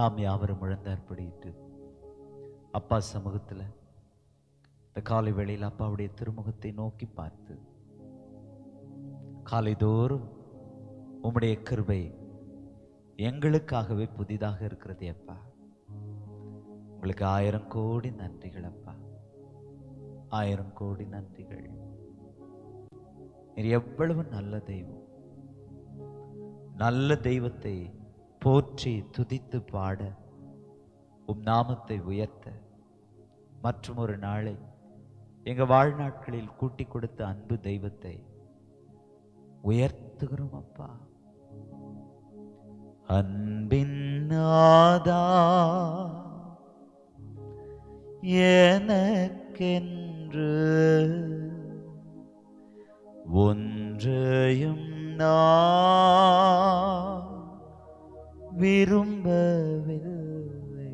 நாம் யாவரும் முழந்தாற்படியிட்டு அப்பா சமூகத்தில் இந்த காலை வேளையில் அப்பாவுடைய திருமுகத்தை நோக்கி பார்த்து காலைதோறும் உம்முடைய கிருபை எங்களுக்காகவே புதிதாக இருக்கிறது அப்பா உங்களுக்கு ஆயிரம் கோடி நன்றிகள் அப்பா ஆயிரம் கோடி நன்றிகள் நீர் எவ்வளவு நல்ல தெய்வம் நல்ல தெய்வத்தை போற்றி துதித்து பாட உம் நாமத்தை உயர்த்த மற்றும் ஒரு நாளை எங்க வாழ்நாட்களில் கூட்டி கொடுத்த அன்பு தெய்வத்தை உயர்த்துகிறோம் அப்பா அன்பின் நாதா எனக்கென்று ஒன்றையும் நான் விரும்பவில்லை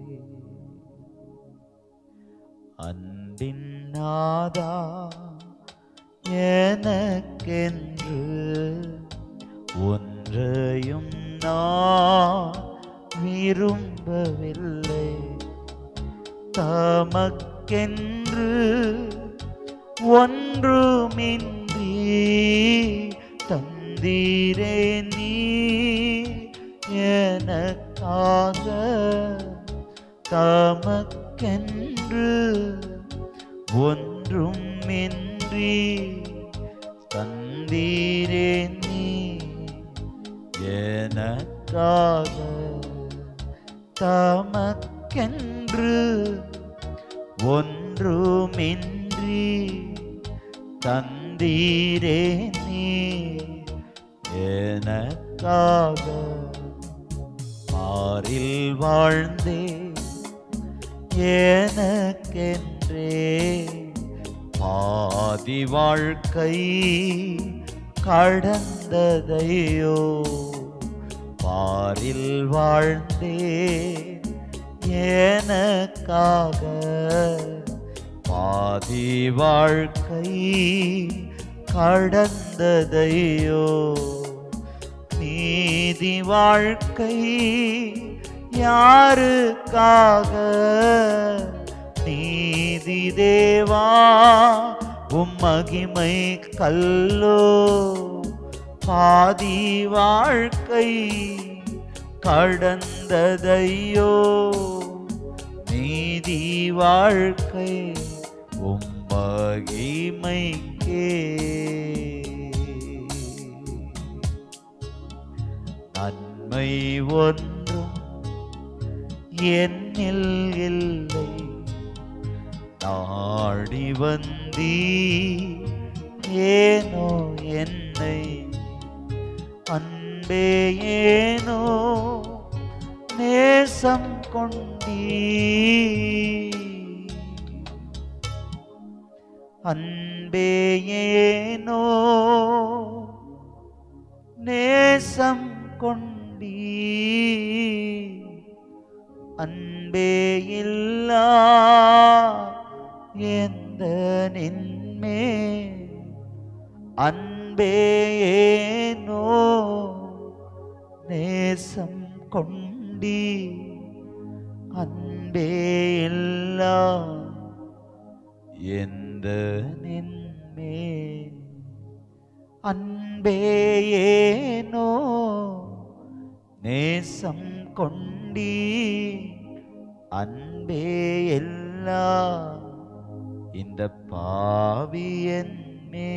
அன்பின் நாதா எனக்கென்று ஒன்றையும் நான் விரும்பவில்லை தமக்கென்று ஒன்றுமின்றி தந்தீரே நீ எனக்காக தமக்கென்று ஒன்றுமின்றி தந்தீரே நீ எனக்காக தமக்கென்று ஒன்றுமின்றி தந்தீரே நீ எனக்காக மாறில் வாழ்ந்தே எனக்கென்றே பாதி வாழ்க்கை கடந்ததையோ பாரில் வாழ்ந்தே எனக்காக பாதி வாழ்க்கை கடந்ததையோ நீதி வாழ்க்கை யாருக்காக நீதி தேவா உம் மகிமை கல்லோ பாதி வாழ்க்கை கடந்ததையோ நீதி வாழ்க்கை உம் மகிமைக்கே நன்மை ஒன்றும் என்னில் இல்லை நாடி வந்தீ ஏனோ என்னை அன்பே ஏனோ நேசம் கொண்டீ அன்பே ஏனோ நேசம் கொண்டீ அன்பே இல்லா எந்த நின்மே அன்பே ஏனோ நேசம் கொண்டீ அன்பே இல்லா எந்த நின்மே அன்பே ஏனோ நேசம் கொண்டீ அன்பே எல்லா இந்த பாவியன்மே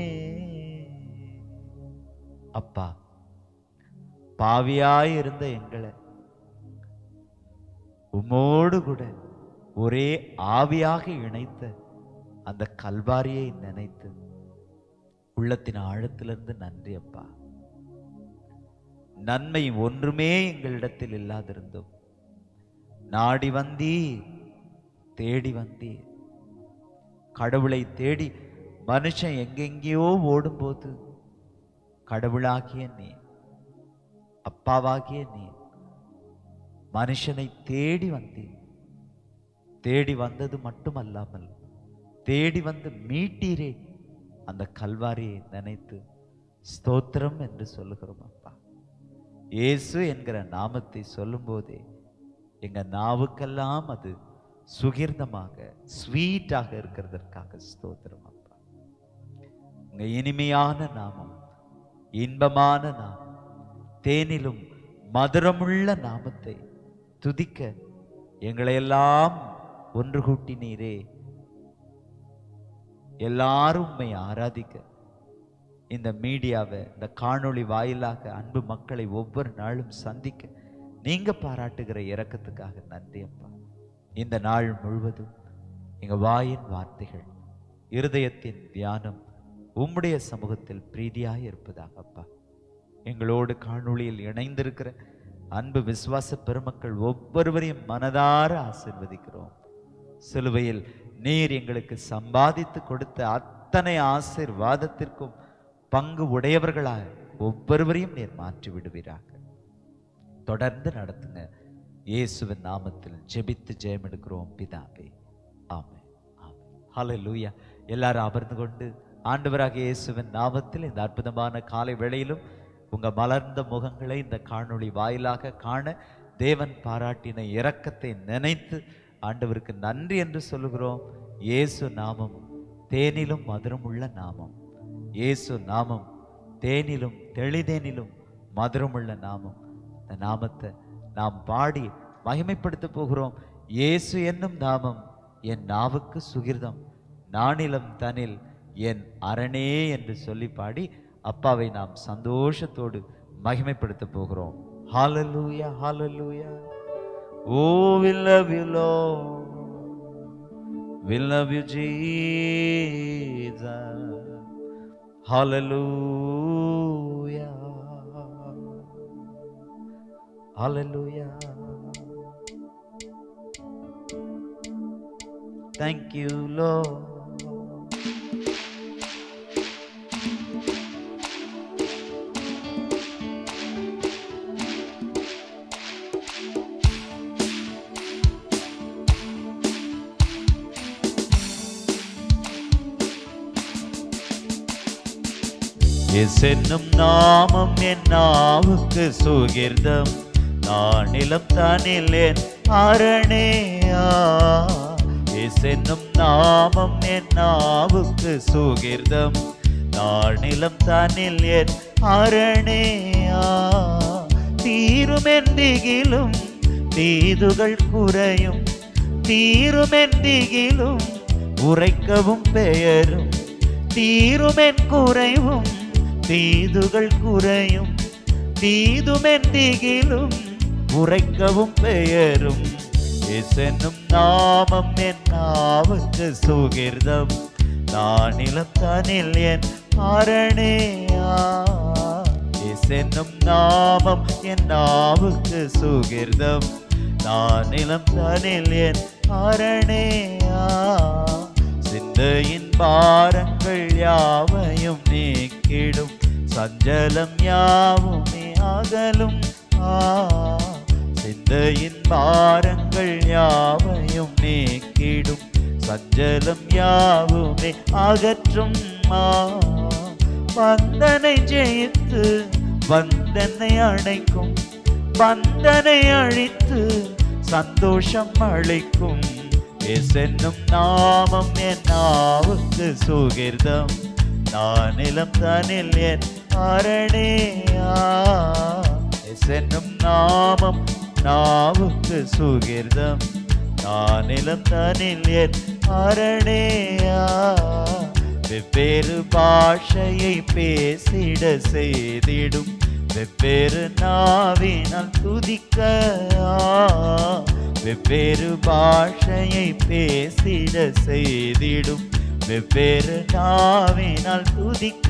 அப்பா பாவியாயிருந்த எங்களை உம்மோடு கூட ஒரே ஆவியாக இணைத்த அந்த கல்வாரியை நினைத்து உள்ளத்தின் ஆழத்திலிருந்து நன்றி அப்பா நன்மை ஒன்றுமே எங்களிடத்தில் இல்லாதிருந்தோம் நாடி வந்தீ தேடி வந்தீ கடவுளை தேடி மனுஷன் எங்கெங்கேயோ ஓடும்போது கடவுளாகிய நீ அப்பாவாகிய நீ மனுஷனை தேடி வந்தீர் தேடி வந்தது மட்டுமல்லாமல் தேடி வந்து மீட்டீரே அந்த கல்வாரியை நினைத்து ஸ்தோத்திரம் என்று சொல்லுகிறோம் அப்பா இயேசு என்கிற நாமத்தை சொல்லும்போதே எங்க நாவுக்கெல்லாம் அது சுகிர்தமாக ஸ்வீட்டாக இருக்கிறதற்காக ஸ்தோத்திரம் அப்பா உங்க இனிமையான நாமம் இன்பமான நாமம் தேனிலும் மதுரமுள்ள நாமத்தை துதிக்க எங்களையெல்லாம் ஒன்று கூட்டினீரே எல்லாரும் உம்மை ஆராதிக்க இந்த மீடியாவை இந்த காணொளி வாயிலாக அன்பு மக்களை ஒவ்வொரு நாளும் சந்திக்க நீங்க பாராட்டுகிற இரக்கத்துக்காக நன்றி அப்பா இந்த நாள் முழுவதும் எங்க வாயின் வார்த்தைகள் இருதயத்தின் தியானம் உம்முடைய சமூகத்தில் பிரீதியாய் இருப்பதாக அப்பா எங்களோடு காணொளியில் இணைந்திருக்கிற அன்பு விசுவாச பெருமக்கள் ஒவ்வொருவரையும் மனதார ஆசிர்வதிக்கிறோம் சிலுவையில் நீர் எங்களுக்கு சம்பாதித்து கொடுத்த அத்தனை ஆசீர்வாதத்திற்கும் பங்கு உடையவர்களாய் ஒவ்வொருவரையும் நீர் மாற்றி விடுவீராக தொடர்ந்து நடத்துங்க இயேசுவின் நாமத்தில் ஜெபித்து ஜெயம் எடுக்கிறோம் பிதாவே ஆமென் ஆமென் ஹalleluya எல்லாரும் அமர்ந்து கொண்டு ஆண்டவராக இயேசுவின் நாமத்தில் இந்த அற்புதமான காலை வேளையிலும் உங்க மலர்ந்த முகங்களை இந்த காணொளி வாயிலாக காண தேவன் பாராட்டின இரக்கத்தை நினைத்து ஆண்டவருக்கு நன்றி என்று சொல்லுகிறோம் இயேசு நாமம் தேனிலும் மதுரமுள்ள நாமம் இயேசு நாமம் தேனிலும் தெளிதேனிலும் மதுரமுள்ள நாமம் இந்த நாமத்தை நாம் பாடி மகிமைப்படுத்த போகிறோம் இயேசு என்னும் நாமம் என் நாவுக்கு சுகிர்தம் நானிலம் தனில் என் அரணே என்று சொல்லி பாடி அப்பாவை நாம் சந்தோஷத்தோடு மகிமைப்படுத்த போகிறோம் ஹalleluya ஹalleluya oh we love you lord we love you jesus hallelujah hallelujah thank you lord என்னும் நாமம் என் நாவுக்கு சுகிர்தம் நானிலம் தானில் என் அரணேயா என்னும் நாமம் என் நாவுக்கு சுகிர்தம் நானிலம் தானில் என் அரணேயா தீருமென்றிகிலும் தீதுகள் குறையும் தீருமென்றிகிலும் உரைக்கவும் பெயரும் தீருமென் குறைவும் தீதுகள் குறையும் தீதுமென் திகிலும் உரைக்கவும் பெயரும் இசென்னும் நாமம் என் நாவுக்கு சுகிர்தம் நானிலம் தனில் என் அரணேயா இசென்னும் நாமம் என் நாவுக்கு சுகிர்தம் நானிலம் தனில் என் அரணேயா சிந்தையின் பாரங்கள் யாவையும் நீக்கிடும் சஞ்சலம் யாவுமே அகலும் ஆ சிந்தையின் பாரங்கள் யாவையும் நீக்கிடும் சஞ்சலம் யாவுமே அகற்றும் ஆ வந்தனை ஜெயித்து வந்தனை அணைக்கும் வந்தனை அழித்து சந்தோஷம் அளிக்கும் என்னும் நாமம் என் நாவுக்கு சுகிர்தம் நானிலம் தனில் என் அரணேயா என்னும் நாமம் நாவுக்கு சுகிர்தம் நானிலம் தனில் என் அரணேயா வெவ்வேறு பாஷையை பேசிட செய்திடும் வெவ்வேறு நாவினால் துதிக்க வெவ்வேறு பாஷையை பேசிட செய்திடும் வெவ்வேறு நாவினால் துதிக்க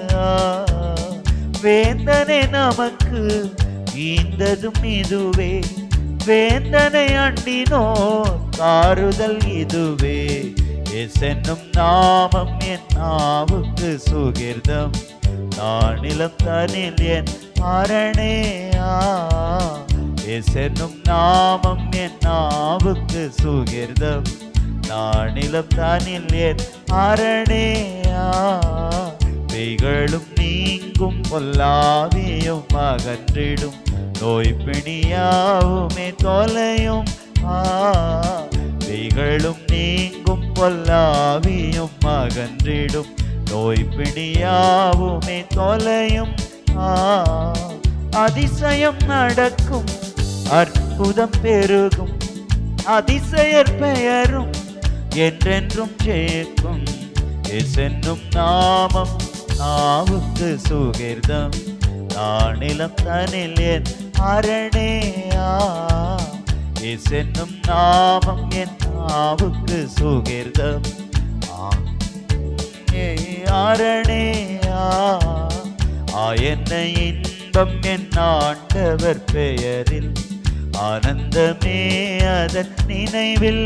வேந்தனை நமக்கு ஈந்ததும் இதுவே வேந்தனை அண்டினோ காறுதல் இதுவே என்னும் நாமம் என் நாவுக்கு சுகிர்தம் நானிலம் தனில் என் அரணேயா என்னும் நாமம் என் நாவுக்கு சுகிர்தம் நானிலம் தனில் என் அரணேயா பெய்களும் நீங்கும் பொல்லாவியும் அகன்றிடும் நோய் பிணியாவுமே தொலையும் ஆ வெய்களும் நீங்கும் பொல்லாவியும் அகன்றிடும் நோய் பிணியாவுமே தொலையும் ஆ அதிசயம் நடக்கும் அற்புதம் பெருகும் அதிசயர் பெயரும் என்றென்றும் சேர்க்கும் எசென்னும் நாமம் நாவுக்கு சுகிர்தம் நானிலம் தனில் என் அரணேயா எசென்னும் நாமம் என் நாவுக்கு சுகிர்தம் ஆ ஏ அரணேயா ஆ என்ன இன்பம் என் ஆண்டவர் பெயரில் ஆனந்தமே அதன் நினைவில்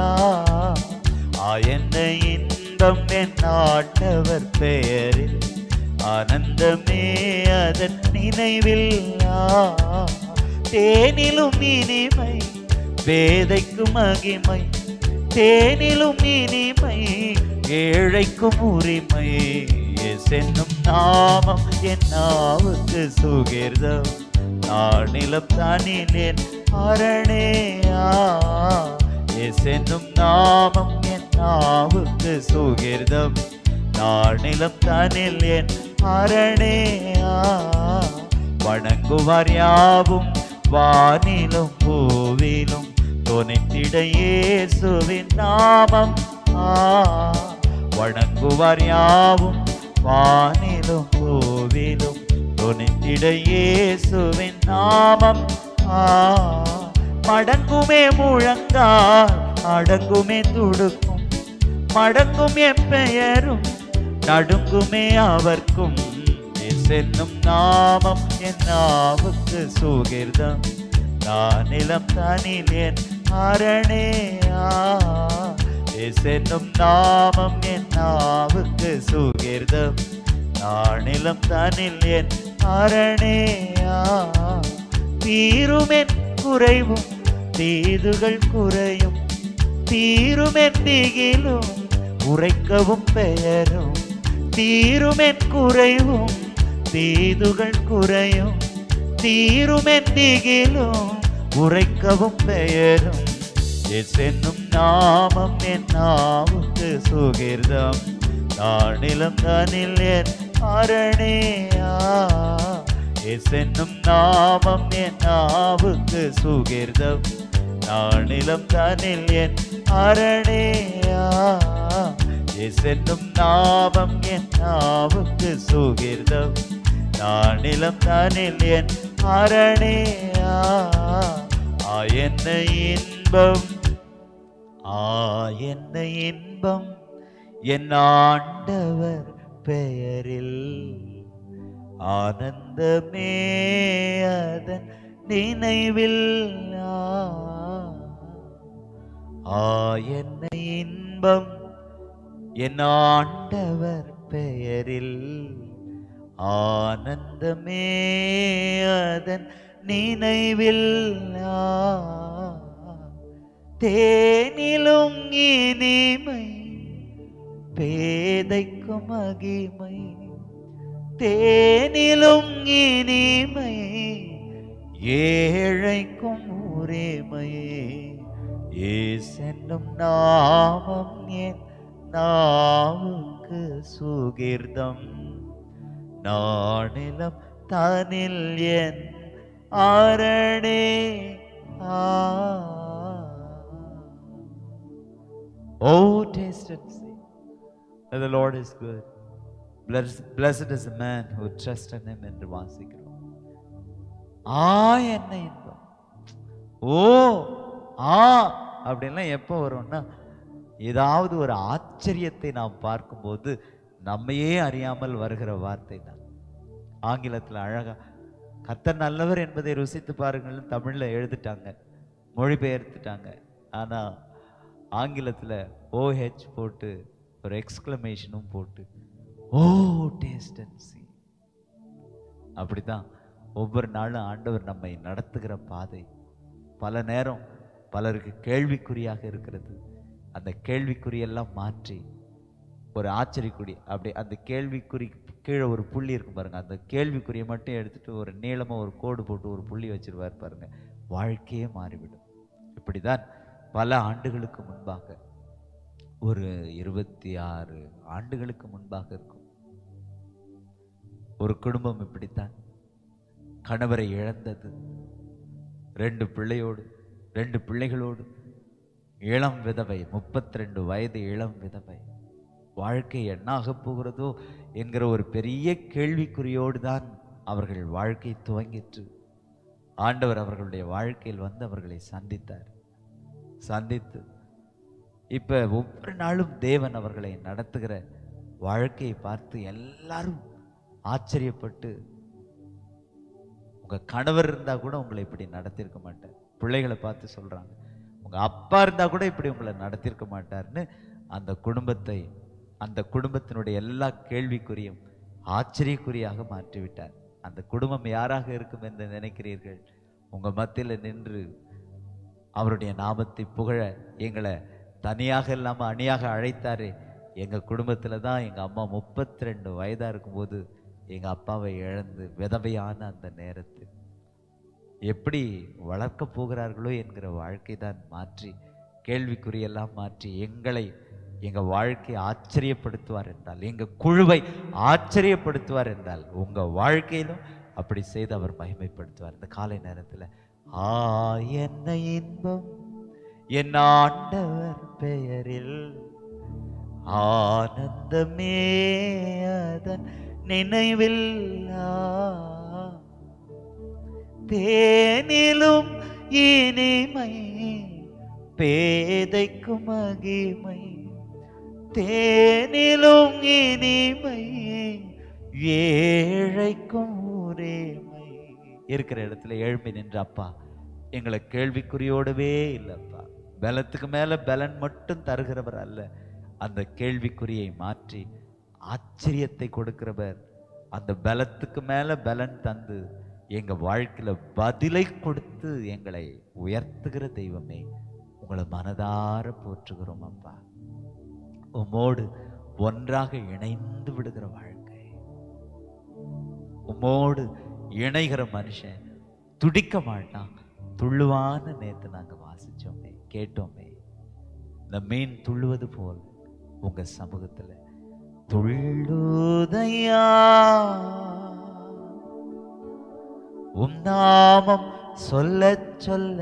ஆ என்ன இன்பம் என் ஆண்டவர் பெயரில் ஆனந்தமே அதன் நினைவில் தேனிலும் இனிமை வேதைக்கும் மகிமை தேனிலும் இனிமை ஏழைக்கும் உரிமை சென்னும் நாமம் என் நாவுக்கு சுகிர்தம் நானிலம் தானிலேன் அரணேயா சென்னும் நாமம் என் நாவுக்கு சுகிர்தம் நானிலம் தானில் என் அரணேயா வணங்குவார் யாவும் வானிலும் பூவிலும் துணைத்திட இயேசுவின் நாமம் ஆ வணங்குவார் யாவும் வானிலும் பூவிலும் துணித்திட இயேசுவின் நாமம் ஆ மடங்குமே முழங்கால் அடங்குமே துடுக்கும் மடங்கும் என் பெயரும் நடுங்குமே அவர்க்கும் சென்னும் நாமம் என் நாவுக்கு சுகிர்தம் நானிலம் தனில் என் அரணேயா சென்னும் நாமம் என் நாவுக்கு சுகிர்தம் நானிலம் தனில் என் அரணேயா தீருமென் குறைவும் தீதுகள் குறையும் தீருமென் திகிலும் உரைக்கவும் பெயரும் தீருமென் குறைவும் தீதுகள் குறையும் தீருமென் திகிலும் உரைக்கவும் பெயரும் எசென்னும் நாமம் என் நாவுக்கு சுகிர்தம் நானிலம் தானில் என் அரணேயா எசென்னும் நாமம் என் நாவுக்கு சுகிர்தம் நானிலம் தானில் என் அரணேயா எசென்னும் நாமம் என் நாவுக்கு சுகிர்தம் நானிலம் தானில் என் அரணேயா ஆ என்ன இன்பம் ஆ என்ன இன்பம் என் ஆண்டவர் பெயரில் ஆனந்தமே அதன் நினைவில் ஆ என்ன இன்பம் என் ஆண்டவர் பெயரில் ஆனந்தமே அதன் நினைவில் தேனிலும் இனிமை பேதைக்கும் மகிமை தேனிலும் இனிமை ஏழைக்கும் உரிமையே ஏசென்னும் நாமம் என் நாவுக்கு சுகிர்தம் நானிலம் தனில் என் ஆரணே ஆ Oh, taste and see that the Lord is good. Blessed, blessed is the man who trusts in him என்று வாசிக்கிறோம் ஆ என்ன இன்பம் ஓ ஆ அப்படின்லாம் எப்போ வரும்னா ஏதாவது ஒரு ஆச்சரியத்தை நாம் பார்க்கும்போது நம்மையே அறியாமல் வருகிற வார்த்தை தான் ஆங்கிலத்தில் அழகா கர்த்தர் நல்லவர் என்பதை ருசித்து பாருங்கள்னு தமிழில் எழுதிட்டாங்க மொழிபெயர்த்துட்டாங்க ஆனால் ஆங்கிலத்தில் ஓஹெச் போட்டு ஒரு எக்ஸ்க்ளமேஷனும் போட்டு ஓ டேஸ்ட் அண்ட் சி அப்படிதான் ஒவ்வொரு நாளும் ஆண்டவர் நம்மை நடத்துகிற பாதை பல நேரம் பலருக்கு கேள்விக்குறியாக இருக்கிறது அந்த கேள்விக்குறியெல்லாம் மாற்றி ஒரு ஆச்சரியக்குறி அப்படி அந்த கேள்விக்குறி கீழே ஒரு புள்ளி இருக்கும் பாருங்க அந்த கேள்விக்குறியை மட்டும் எடுத்துட்டு ஒரு நீளமா ஒரு கோடு போட்டு ஒரு புள்ளி வச்சிருவார் பாருங்க வாழ்க்கையே மாறிவிடும் இப்படிதான் பல ஆண்டுகளுக்கு முன்பாக ஒரு இருபத்தி ஆறு ஆண்டுகளுக்கு முன்பாக இருக்கும் ஒரு குடும்பம் இப்படித்தான் கணவரை இழந்தது ரெண்டு பிள்ளையோடு ரெண்டு பிள்ளைகளோடு இளம் விதவை முப்பத்தி ரெண்டு வயது இளம் விதவை வாழ்க்கை என்னாகப் போகிறதோ என்கிற ஒரு பெரிய கேள்விக்குறியோடு தான் அவர்கள் வாழ்க்கை துவங்கிற்று ஆண்டவர் அவர்களுடைய வாழ்க்கையில் வந்து அவர்களை சந்தித்தார் சந்தித்து இப்ப ஒவ்வொரு நாளும் தேவன் அவர்களை நடத்துகிற வாழ்க்கையை பார்த்து எல்லாரும் ஆச்சரியப்பட்டு உங்க கணவர் இருந்தா கூட உங்களை இப்படி நடத்தியிருக்க மாட்டார் பிள்ளைகளை பார்த்து சொல்றாங்க உங்க அப்பா இருந்தா கூட இப்படி உங்களை நடத்தியிருக்க மாட்டார்னு அந்த குடும்பத்தை அந்த குடும்பத்தினுடைய எல்லா கேள்விக்குறியும் ஆச்சரியக்குறியாக மாற்றிவிட்டார் அந்த குடும்பம் யாராக இருக்கும் என்று நினைக்கிறீர்கள் உங்க மத்தியில் நின்று அவருடைய நாமத்தை புகழ எங்களை தனியாக இல்லாம அணியாக அழைத்தாரே எங்க குடும்பத்துல தான் எங்க அம்மா முப்பத்தி ரெண்டு வயதா இருக்கும்போது எங்க அப்பாவை இழந்து விதவையான அந்த நேரத்தில் எப்படி வளர்க்க போகிறார்களோ என்கிற வாழ்க்கை தான் மாற்றி கேள்விக்குறியெல்லாம் மாற்றி எங்களை எங்க வாழ்க்கையை ஆச்சரியப்படுத்துவார் என்றால் எங்க குழுவை ஆச்சரியப்படுத்துவார் என்றால் உங்க வாழ்க்கையிலும் அப்படி செய்து அவர் மகிமைப்படுத்துவார் இந்த காலை நேரத்துல ஆ என்ன இன்பம் என் ஆண்டவர் பெயரில் ஆனந்தமே அதன் நினைவில் ஆ. தேனிலும் இனிமை பேதைக்கும் மகிமை தேனிலும் இனிமை ஏழைக்கும் உரிமை இருக்கிற இடத்துல எழும்பி நின்ற அப்பா எங்களை கேள்விக்குறியோடவே இல்லப்பா பலத்துக்கு மேல பலன் மட்டும் தருகிறவர் அல்ல அந்த கேள்விக்குறியை மாற்றி ஆச்சரியத்தை கொடுக்கிறவர் அந்த பலத்துக்கு மேல பலன் தந்து எங்க வாழ்க்கையில பதிலை கொடுத்து எங்களை உயர்த்துகிற தெய்வமே உங்களை மனதார போற்றுகிறோம் அப்பா உம்மோடு ஒன்றாக இணைந்து விடுகிற வாழ்க்கை உம்மோடு இணைகிற மனுஷன் துடிக்க மாட்டான் துள்ளுவான்னு நேத்து நாங்க வாசிச்சோமே கேட்டோமே இந்த மீன் துள்ளுவது போல் உங்க சமூகத்துல துள்ளுதையா உம் நாமம் சொல்ல சொல்ல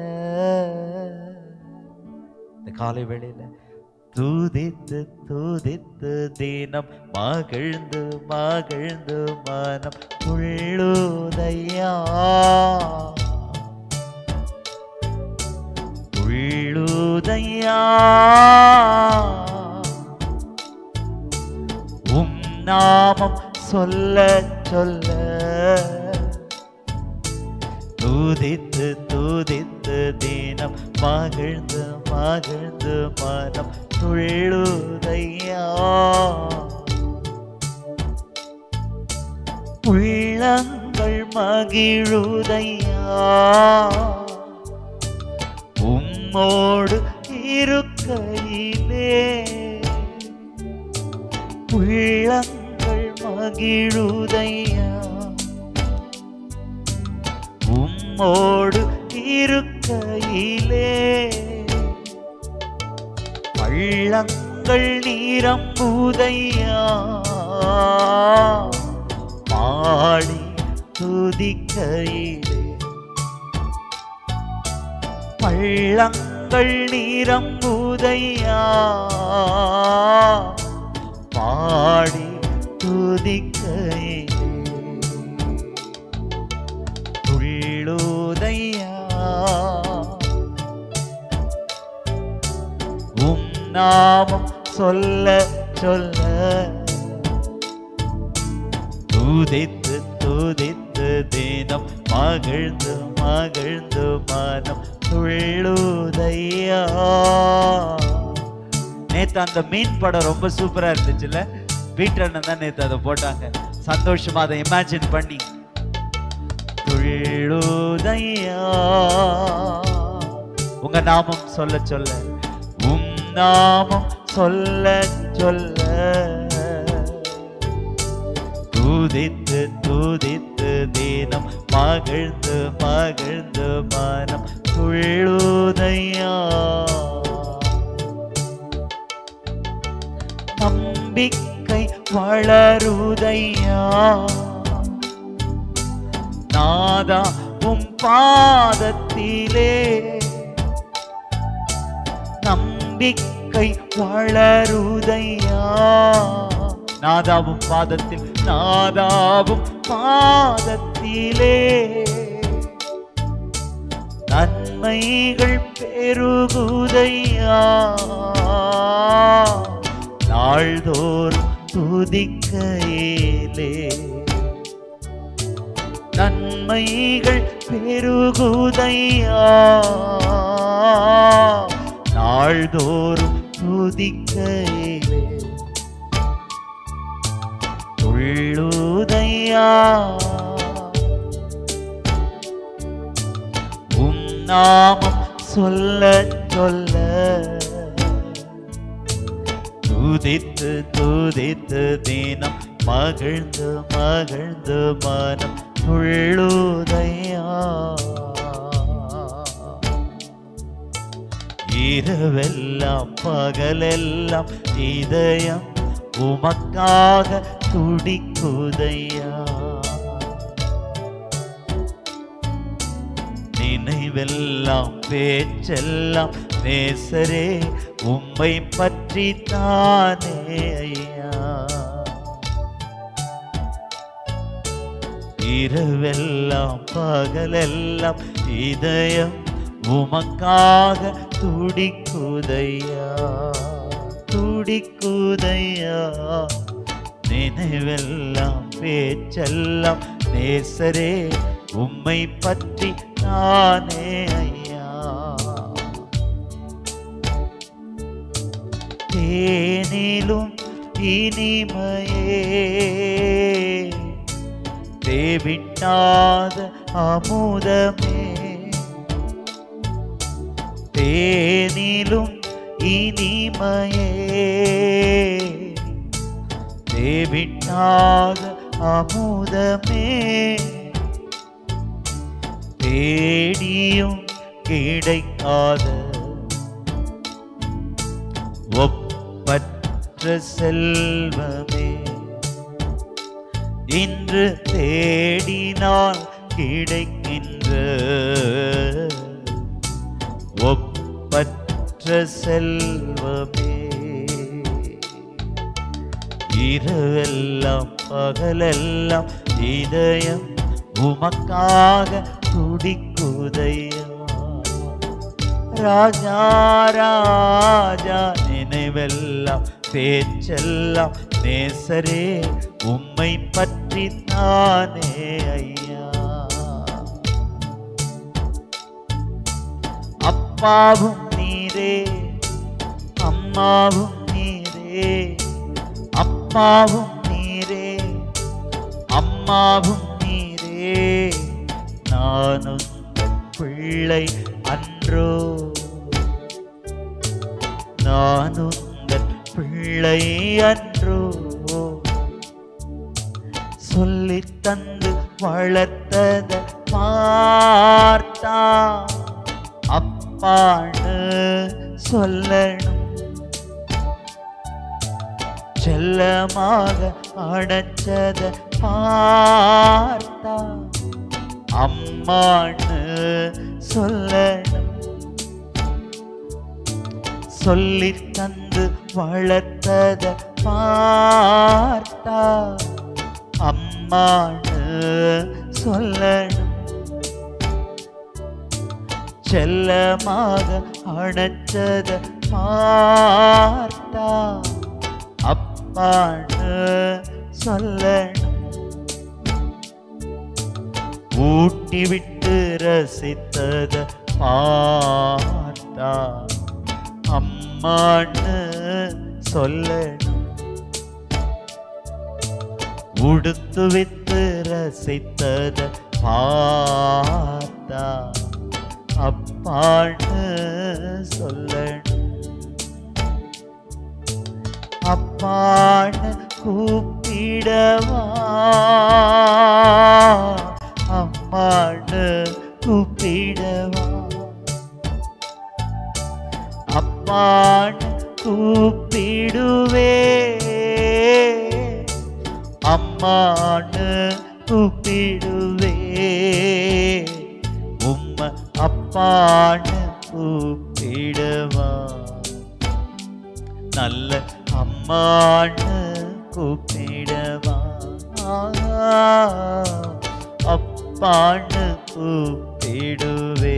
இந்த காலை வேளையில தூதித்து தூதித்து தினம் மகிழ்ந்து மகிழ்ந்து மனம் துள்ளுதையா உள்ளுதையா உம் நாமம் சொல்ல சொல்ல தூதித்து தூதித்து தினம் மகிழ்ந்து மகிழ்ந்து மனம் துள்ளுதையா உள்ளங்கள் மகிழுதையா உம்மோடு இருக்கையிலே உள்ளங்கள் மகிழுதையா உம்மோடு இருக்கையிலே பள்ளங்கள் நீரம்புதையா பாடி துதிக்கையிலே பள்ளங்கள் நீரம்புதையா பாடி துதிக்கையிலே துள்ளுதையா உம் நாமம் சொல்ல சொல்ல தூதித்து தூதித்து தினம் மகிழ்ந்து மகிழ்ந்து மனம் துள்ளுதையா நேத்து அந்த மீன் படம் ரொம்ப சூப்பரா இருந்துச்சுல்ல வீட்டண்ணன் தான் நேத்து அதை போட்டாங்க சந்தோஷமா அதை இமேஜின் பண்ணி துள்ளுதையா உங்க நாமம் சொல்ல சொல்ல உம் நாமம் சொல்ல சொல்ல துதித்து துதித்து தினம் மகிழ்ந்து மகிழ்ந்து மனம் துள்ளுதையா நம்பிக்கை வளருதையா நாதா உம் பாதத்திலே நம்பிக்கை வளருதையா நாதாவும் பாதத்தில் நாதாவும் பாதத்திலே நன்மைகள் பெருகுதையா நாள்தோறும் துதிக்கையிலே நன்மைகள் பெருகுதையா நாள்தோறும் துதிக்கையிலே துள்ளுதையா உம் நாமம் சொல்ல சொல்ல துதித்து துதித்து தினம் மகிழ்ந்து மகிழ்ந்து மனம் துள்ளுதையா இரவெல்லாம் பகலெல்லாம் இதயம் உமக்காக துடிக்குதையா நினைவெல்லாம் பேச்செல்லாம் நேசரே உம்மை பற்றி தானே ஐயா இரவெல்லாம் பகலெல்லாம் இதயம் உமக்காக துடிக்குதையா துடிக்குதையா நினைவெல்லாம் பேச்செல்லாம் நேசரே உம்மை பற்றி நானே ஐயா தேனிலும் இனிமையே தேவிட்டாத அமுதமே தேனிலும் இனிமையே தேவிட்டாத அமுதமே தேடியும் கிடைக்காத ஒப்பற்ற செல்வமே இன்று தேடினால் கிடைக்கின்ற ஒப்பற்ற செல்வமே இரவெல்லாம் பகலெல்லாம் இதயம் உமக்காக துடிக்குதையா ராஜா ராஜா நினைவெல்லாம் பேச்செல்லாம் நேசரே உம்மை பற்றி தானே ஐயா அப்பாவும் நீரே அம்மாவும் நீரே அப்பாவும் நீரே அம்மாவும் நீரே நானும் உந்தன் பிள்ளை அன்றோ நானும் உந்தன் பிள்ளை அன்றோ சொல்லித் தந்து வளர்த்தத பார்த்தா அப்பான்னு சொல்லணும் செல்லமாக அடைச்சத பார்த்தா அம்மான்னு சொல்லணும் சொல்லித் தந்து வளர்த்தத பார்த்தா அம்மான்னு சொல்லணும் செல்லமாக அணைச்சத பார்த்தா அப்பான்னு சொல்லணும் ஊட்டி விட்டு ரசித்தத பார்த்தா அம்மான்னு சொல்லணும் உடுத்து வித்து ரசித்தத பார்த்தா அப்பான்னு சொல்லணும் அப்பான்னு கூப்பிடும்போது கூப்பிடவா அம்மான்னு கூப்பிடவா அப்பான்னு கூப்பிடுவே அம்மான்னு கூப்பிடுவே உம்ம அப்பான்னு கூப்பிடவா நல்ல அம்மான்னு கூப்பிடவா அப்பான்னு கூப்பிடுவே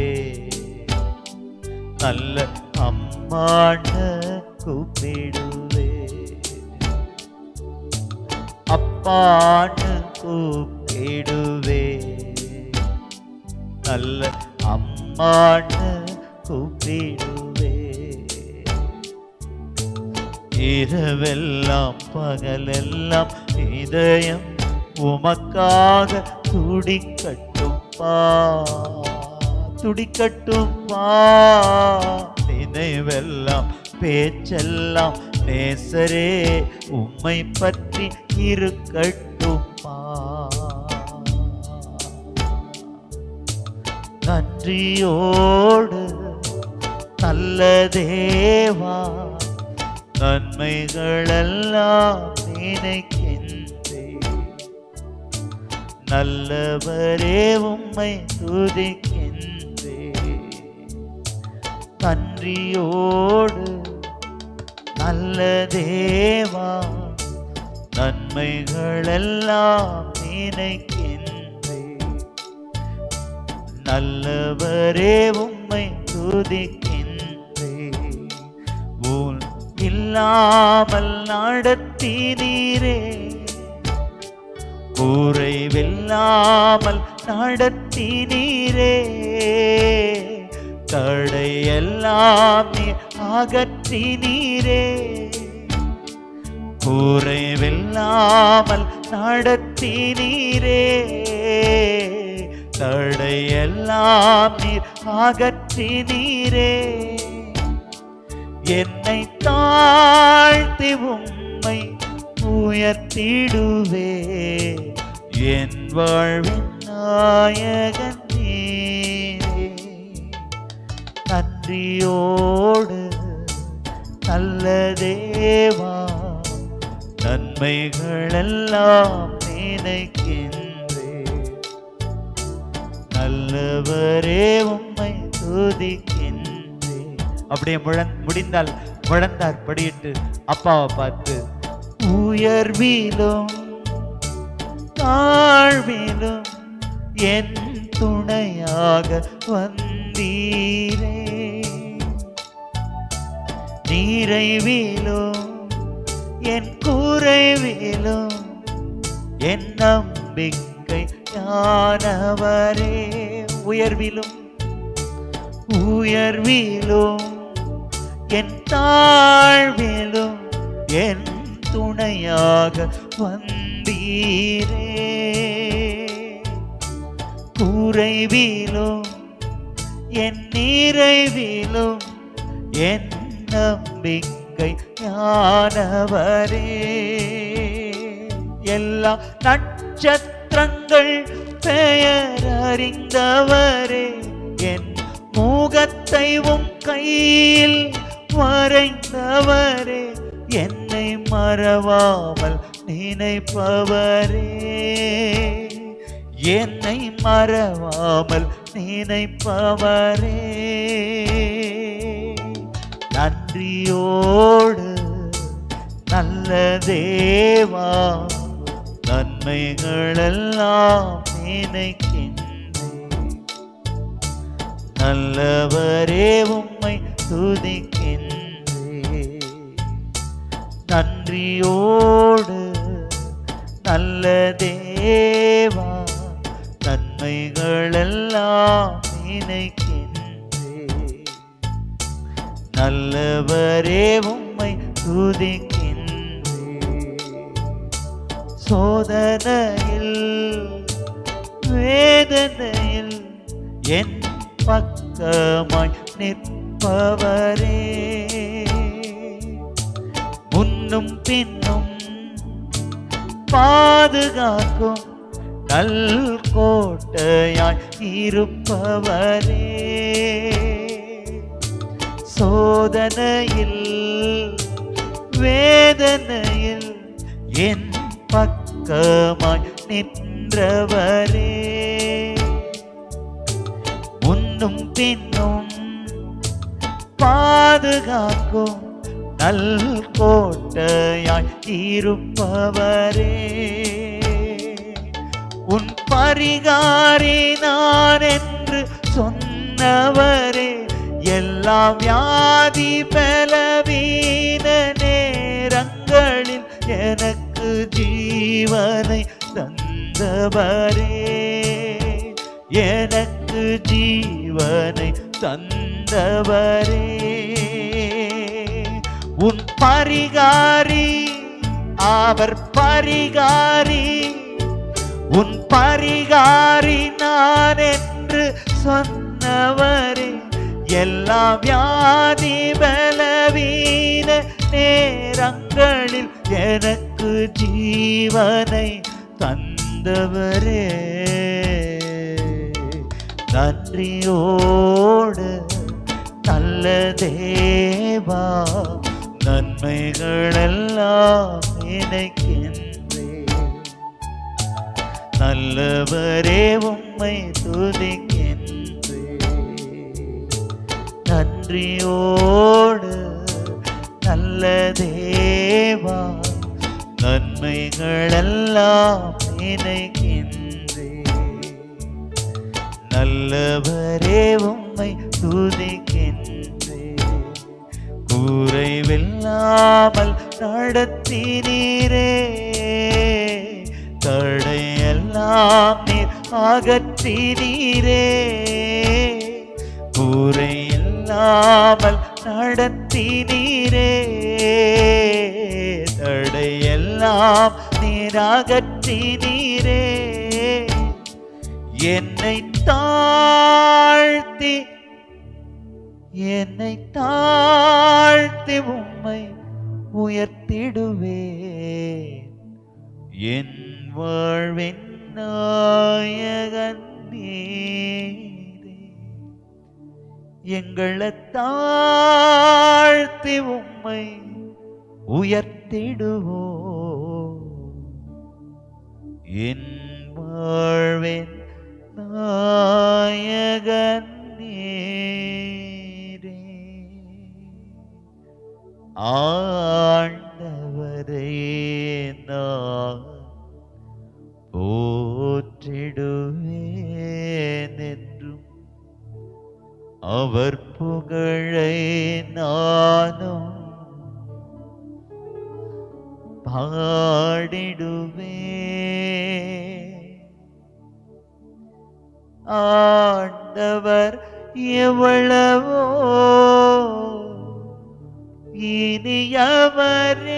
நல்ல அம்மான்னு கூப்பிடுவே அப்பான்னு கூப்பிடுவே நல்ல அம்மான்னு கூப்பிடுவே இரவெல்லாம் பகலெல்லாம் இதயம் உமக்காக துடிக்கட்டும் பா துடிக்கட்டும் பா நினைவெல்லாம் பேச்செல்லாம் நேசரே உம்மை பற்றி இருக்கட்டும் பா நன்றியோடு நல்ல தேவா நன்மைகளெல்லாம் நினைக்கின்றே நல்லவரே உம்மை துதிக்கின்றே நன்றியோடு நல்ல தேவா நன்மைகளெல்லாம் நினைக்கின்றே நல்லவரே உம்மை துதிக்கின்றே உன் இல்லாமல் நடத்தினீரே குறைவில்லாமல் நடத்தினீரே தடையெல்லாம் நீர் அகற்றினீரே குறைவில்லாமல் நடத்தினீரே தடையெல்லாம் நீர் அகற்றினீரே என்னை தாழ்த்தி உம்மை உயர்த்திடுவே என் வாழ்வின் நாயகன் நீரே நன்றியோடு நல்ல தேவா நன்மைகளெல்லாம் நினைக்கின்றே நல்லவரே உம்மை துதிக்கின்றே அப்படியே முழந் முடிந்தால் முழந்தார் படியிட்டு அப்பாவை பார்த்து உயர்விலும் தாழ்விலும் என் துணையாக வந்தீரே நீரைவிலும் என் குறைவிலும் என் நம்பிக்கை ஞானவரே உயர்விலும் உயர்விலும் என் தாழ்விலும் என் துணையாக வந்தீரே குறைவிலும் என் நிறைவிலும் என் நம்பிக்கை ஞானவரே எல்லா நட்சத்திரங்கள் பெயர் அறிந்தவரே என் முகத்தை உம் கையில் வரைந்தவரே என்னை மறவாமல் நினைப்பவரே என்னை மறவாமல் நினைப்பவரே நன்றியோடு நல்ல தேவா நன்மைகளெல்லாம் நினைக்கின்றேன் நல்லவரே உம்மை துதிக்கின்றே நன்றியோடு நல்ல தேவா நன்மைகளெல்லாம் நினைக்கின்றே நல்லவரே உம்மை துதிக்கின்றே சோதனையில் வேதனையில் என் பக்கமாய் நிற்பவரே முன்னும் பின்னும் பாதுகாக்கும் நல் கோட்டையாய் இருப்பவரே சோதனையில் வேதனையில் என் பக்கமாய் நின்றவரே முன்னும் பின்னும் பாதுகாக்கும் நல் கோட்டையாய் இருப்பவரே உன் பரிகாரி நான் என்று சொன்னவரே எல்லா வியாதி பலவீன நேரங்களில் எனக்கு ஜீவனை தந்தவரே எனக்கு ஜீவனை தந்தவரே உன் பரிகாரி அவர் பரிகாரி உன் பரிகாரி நான் என்று சொன்னவரே எல்லா வியாதி பலவீன நேரங்களில் எனக்கு ஜீவனை தந்தவரே நன்றியோடு நல்ல தேவா நன்மைகளெல்லாம் நினைக்கின்றேன் நல்லவரே உம்மை துதிக்கின்றேன் நன்றியோடு நல்ல தேவா நன்மைகளெல்லாம் நினைக்கின்றேன் நல்லவரே உம்மை துதிக்கின்றேன் குறைவில்லாமல் நடத்தினீரே தடையெல்லாம் நீர் அகற்றினீரே குறையில்லாமல் நடத்தினீரே தடையெல்லாம் நீர் அகற்றினீரே என்னை தாழ்த்தி என்னை தாழ்த்தி உம்மை உயர்த்திடுவேன் என் வாழ்வின் நாயகன் நீரே எங்களை தாழ்த்தி உம்மை உயர்த்திடுவோ என் வாழ்வின் நாயகன் நீரே ஆண்டவரே நான் போற்றிடுவேன் என்றும் அவர் புகழை நானும் பாடிடுவேன் ஆண்டவர் எவ்வளவோ இனியவரே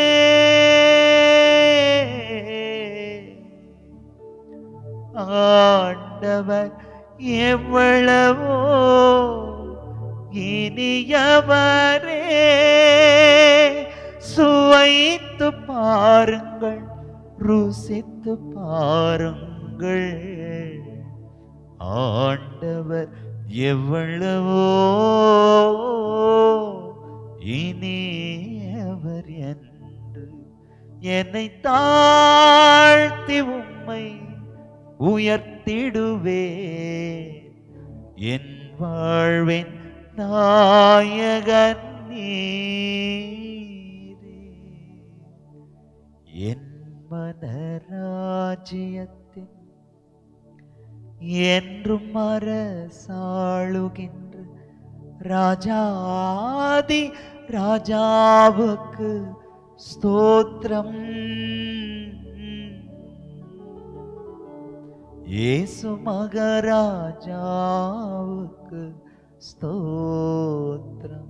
ஆண்டவர் எவ்வளவோ இனியவரே சுவைத்து பாருங்கள் ருசித்து பாருங்கள் ஆண்டவர் எவ்வளவோ இனியவர் என்று என்னை தாழ்த்தி உம்மை உயர்த்திடுவே என் வாழ்வின் நாயகன் நீரே என் மனராஜ்யத்தின் என்றும் அரசாளுகின்ற ராஜாதி ராஜாவுக்கு ஸ்தோத்திரம் இயேசு மகராஜாவுக்கு ஸ்தோத்திரம்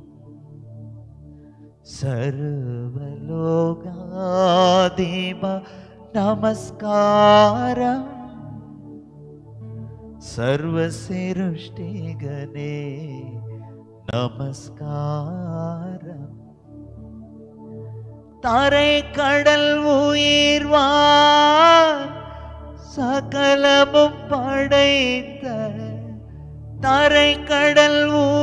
சர்வலோகாதீப நமஸ்காரம் सर्वसिरुष्टिगणे नमस्कारम् தரை கடல் உயிர்வார் சகலமும் படைத்த தரை கடல்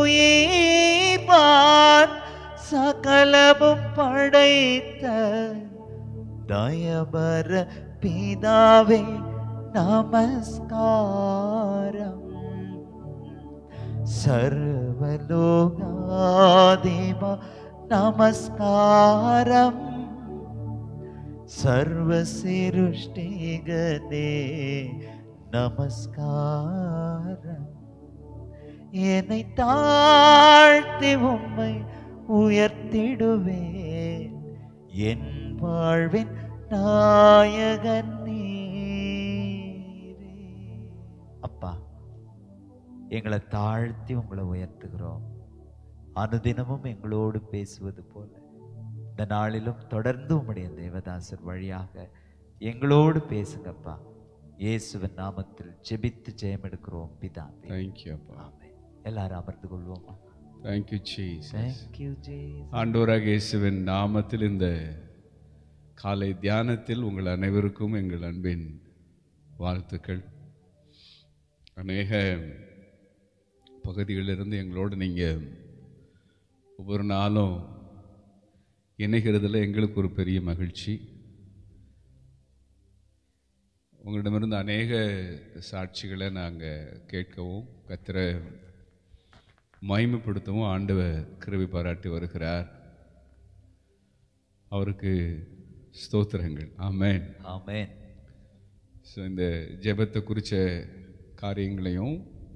உயிர்வார் சகலமும் படைத்த தயபர பிதாவே நமஸ்காரம் சர்வலோகாதிமா நமஸ்காரம் சர்வசிருஷ்டிகனே நமஸ்காரம் என்னை தாழ்த்தி உம்மை உயர்த்திடுவேன் என் வாழ்வின் நாயகன் நீரே அப்பா எங்களை தாழ்த்தி உங்களை உயர்த்துகிறோம் அனுதினமும் எங்களோடு பேசுவது போல இந்த நாளிலும் தொடர்ந்து உம்முடைய தேவதாசர் வழியாக எங்களோடு பேசுங்கப்பா இயேசுவின் நாமத்தில் ஜெபித்து ஜெயம் எடுக்கிறோம் பிதாவே தேங்க்யூ அப்பா ஆமென் எல்லாரும் அமர்ந்து கொள்வோமா தேங்க்யூ ஜீசஸ் தேங்க்யூ ஜேஸ் ஆண்டவராக இயேசுவின் நாமத்தில் இந்த காலை தியானத்தில் உங்கள் அனைவருக்கும் எங்கள் அன்பின் வாழ்த்துக்கள் அநேக பகுதிகளிலிருந்து எங்களோடு நீங்கள் ஒவ்வொரு நாளும் இணைகிறதுல எங்களுக்கு ஒரு பெரிய மகிழ்ச்சி உங்களிடமிருந்து அநேக சாட்சிகளை நாங்கள் கேட்கவும் கத்திர மகிமைப்படுத்தவும் ஆண்டவர் கிருபை பாராட்டி வருகிறார் அவருக்கு ஸ்தோத்திரங்கள் ஆமென் ஆமென் ஸோ இந்த ஜெபத்தை குறித்த காரியங்களையும்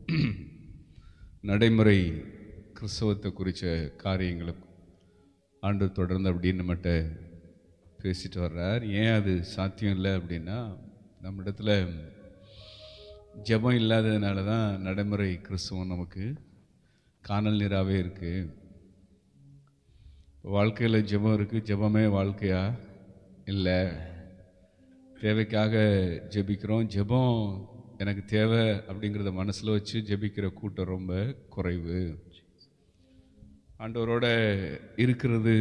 நடைமுறை கிறிஸ்தவத்தை குறித்த காரியங்களும் ஆண்டு தொடர்ந்து அப்படின்னு நம்மகிட்ட பேசிட்டு வர்றார் ஏன் அது சாத்தியம் இல்லை அப்படின்னா நம்மிடத்துல ஜெபம் இல்லாததுனால தான் நடைமுறை கிறிஸ்தவம் நமக்கு காணல் நீராகவே இருக்குது வாழ்க்கையில் ஜெபம் இருக்குது ஜெபமே வாழ்க்கையா இல்லை தேவைக்காக ஜெபிக்கிறோம் ஜெபம் எனக்கு தேவை அப்படிங்கிறத மனசில் வச்சு ஜெபிக்கிற கூட்டம் ரொம்ப குறைவு ஆண்டவரோட இருக்கிறது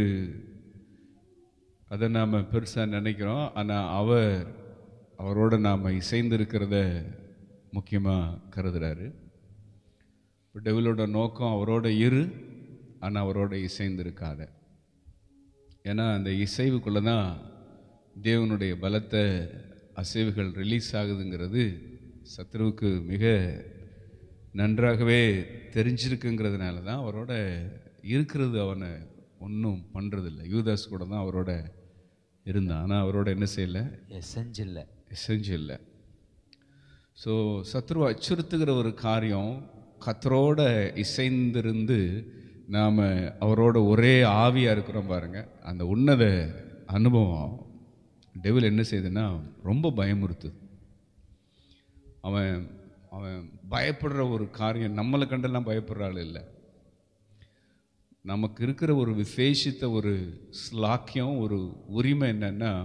அதை நாம் பெருசாக நினைக்கிறோம் ஆனால் அவர் அவரோட நாம் இசைந்து இருக்கிறத முக்கியமாக கருதுறாரு இப்போ டெவிலோட நோக்கம் அவரோட இரு ஆனால் அவரோட இசைந்து இருக்காத ஏன்னா அந்த இசைவுக்குள்ளே தான் தேவனுடைய பலத்த அசைவுகள் ரிலீஸ் ஆகுதுங்கிறது சத்ருவுக்கு மிக நன்றாகவே தெரிஞ்சிருக்குங்கிறதுனால தான் அவரோட இருக்கிறது அவனை ஒன்றும் பண்ணுறதில்ல யூதாஸ் கூட தான் அவரோட இருந்தான் ஆனால் அவரோட என்ன செய்யலை செஞ்சில்ல செஞ்சு இல்லை ஸோ சத்ருவை அச்சுறுத்துகிற ஒரு காரியம் கத்தரோட இசைந்திருந்து நாம் அவரோட ஒரே ஆவியாக இருக்கிறோம் பாருங்க அந்த உன்னத அனுபவம் டெவில் என்ன செய்யுதுன்னா ரொம்ப பயமுறுத்துது அவன் அவன் பயப்படுற ஒரு காரியம் நம்மளை கண்டெல்லாம் பயப்படுற ஆள் இல்லை நமக்கு இருக்கிற ஒரு விசேஷித்த ஒரு ஸ்லாக்கியம் ஒரு உரிமை என்னன்னா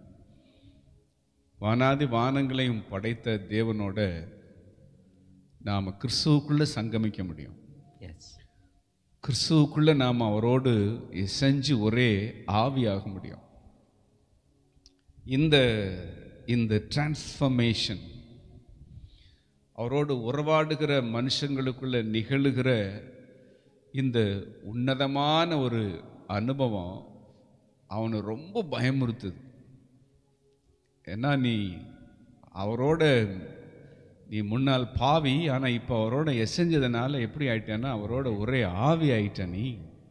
வானாதி வானங்களையும் படைத்த தேவனோட நாம் கிறிஸ்துவுக்குள்ளே சங்கமிக்க முடியும் எஸ் கிறிஸ்துவுக்குள்ளே நாம் அவரோடு இசைஞ்சு ஒரே ஆவியாக முடியும் இந்த இந்த டிரான்ஸ்ஃபர்மேஷன் அவரோடு உறவாடுகிற மனுஷங்களுக்குள்ள நிகழுகிற இந்த உன்னதமான ஒரு அனுபவம் அவனை ரொம்ப பயமுறுத்துது ஏன்னா நீ அவரோட நீ முன்னால் பாவி ஆனால் இப்போ அவரோட எசைஞ்சதுனால எப்படி ஆயிட்டேன்னா அவரோட ஒரே ஆவி ஆயிட்ட நீ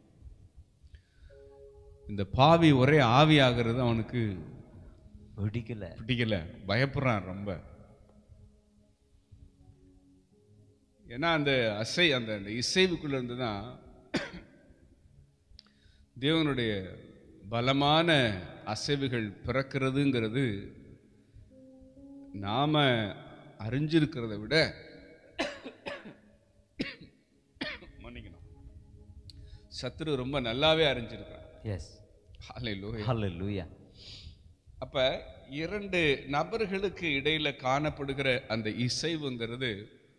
இந்த பாவி ஒரே ஆவி ஆகிறது அவனுக்கு பிடிக்கல பிடிக்கல பயப்படுறான் ரொம்ப ஏன்னா அந்த அசை அந்த அந்த இசைவுக்குள்ள இருந்து தான் தேவனுடைய பலமான அசைவுகள் பிறக்கிறதுங்கிறது நாம அறிஞ்சிருக்கிறத விட மன்னிக்கணும் சத்ரு ரொம்ப நல்லாவே அறிஞ்சிருக்கிறான் எஸ் ஹalleluya ஹalleluya அப்ப இரண்டு நபர்களுக்கு இடையில காணப்படுகிற அந்த இசைவுங்கிறது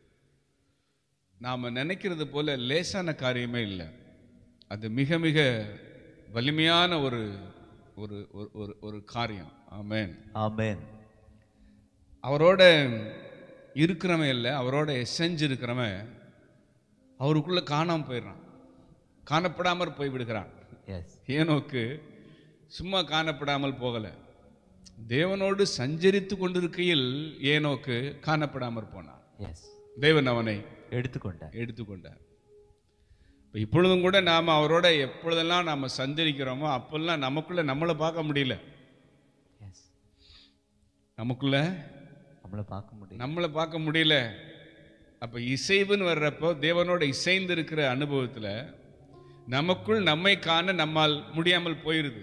நாம நினைக்கிறது போல லேசான காரியமே இல்லை அது மிக மிக வலிமையான ஒரு ஒரு ஒரு- ஒரு ஒரு காரியம் ஆமென் ஆமென் அவரோட இருக்கிறவன் இல்லை அவரோட எசைஞ்சு இருக்கிறவன் அவருக்குள்ள காணாம போயிடுறான் காணப்படாமற் போய் விடுகிறான் எஸ் ஏனோக்கு சும்மா காணப்படாமல் போகல தேவனோடு சஞ்சரித்து கொண்டிருக்கையில் ஏனோக்கு காணப்படாமற் போனான் எஸ் தேவன் அவனை எடுத்துக்கொண்டார் எடுத்துக்கொண்டார் இப்போ இப்பொழுதும் கூட நாம் அவரோட எப்பொழுதெல்லாம் நாம் சஞ்சரிக்கிறோமோ அப்பெல்லாம் நமக்குள்ள நம்மளை பார்க்க முடியல எஸ் நமக்குள்ள நம்மளை பார்க்க முடியும் நம்மளை பார்க்க முடியல அப்போ இசைவுன்னு வர்றப்போ தேவனோட இசைந்து இருக்கிற அனுபவத்தில் நமக்குள் நம்மை காண நம்மால் முடியாமல் போயிருது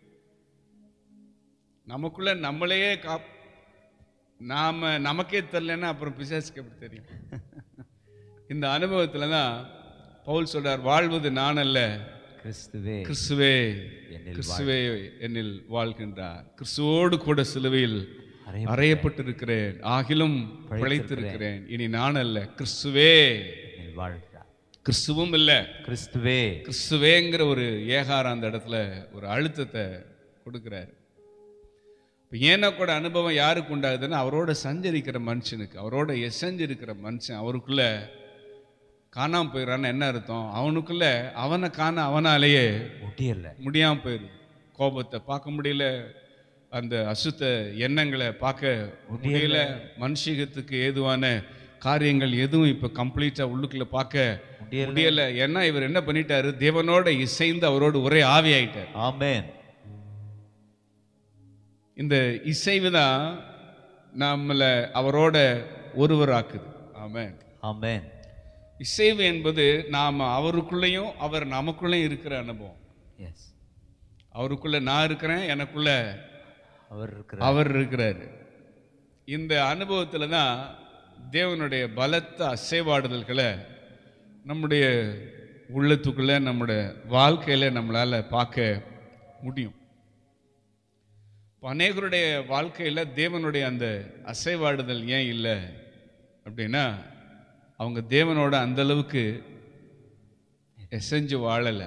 நமக்குள்ள நம்மளையே கா நாம நமக்கே தெரிலன்னா அப்புறம் பிசாசுக்கு எப்படி தெரியும் இந்த அனுபவத்துல தான் பவுல் சொல்றார் வாழ்வது நான் அல்ல கிறிஸ்துவே கிறிஸ்துவே என்னில் கிறிஸ்துவே என்னில் வாழ்கின்றார் கிறிஸ்துவோடு கூட சிலுவையில் அறைய- அறையப்பட்டிருக்கிறேன் ஆகிலும் பிழைத்திருக்கிறேன் இனி நான் அல்ல கிறிஸ்துவே என்னில் வாழ்கிறார் கிறிஸ்துவும் இல்லை கிறிஸ்துவே கிறிஸ்துவேங்கிற ஒரு ஏகாரம் அந்த இடத்துல ஒரு அழுத்தத்தை கொடுக்குறாரு இப்போ ஏனோக்கோட அனுபவம் யாருக்கு உண்டாகுதுன்னா அவரோட சஞ்சரிக்கிற மனுஷனுக்கு அவரோட எசஞ்சிருக்கிற மனுஷன் அவருக்குள்ள காணாம போயிடறான்னு என்ன அர்த்தம் அவனுக்குள்ள அவனை காண அவனாலேயே முடியல முடியாம போயிடுது கோபத்தை பார்க்க முடியல அந்த அசுத்த எண்ணங்களை பார்க்க முடியல மனுஷிகத்துக்கு ஏதுவான காரியங்கள் எதுவும் இப்போ கம்ப்ளீட்டா உள்ளுக்குள்ள பார்க்க முடியல முடியல ஏன்னா இவர் என்ன பண்ணிட்டாரு தேவனோட இசைந்து அவரோடு ஒரே ஆவி ஆயிட்டார் ஆமென் இந்த இசைவு தான் நம்மளை அவரோட ஒருவராக்குது ஆமென் ஆமென் இசைவு என்பது நாம அவருக்குள்ளேயும் அவர் நமக்குள்ளேயும் இருக்கிற அனுபவம் எஸ் அவருக்குள்ள நான் இருக்கிறேன் எனக்குள்ள அவர் இருக்கிற அவர் இருக்கிறாரு இந்த அனுபவத்துல தான் தேவனுடைய பலத்த அசைவாடுதல்களை நம்முடைய உள்ளத்துக்குள்ள நம்முடைய வாழ்க்கையில நம்மளால பார்க்க முடியும் இப்ப அநேகருடைய வாழ்க்கையில தேவனுடைய அந்த அசைவாடுதல் ஏன் இல்லை அப்படின்னா அவங்க தேவனோட அந்த அளவுக்கு எசைஞ்சு வாழலை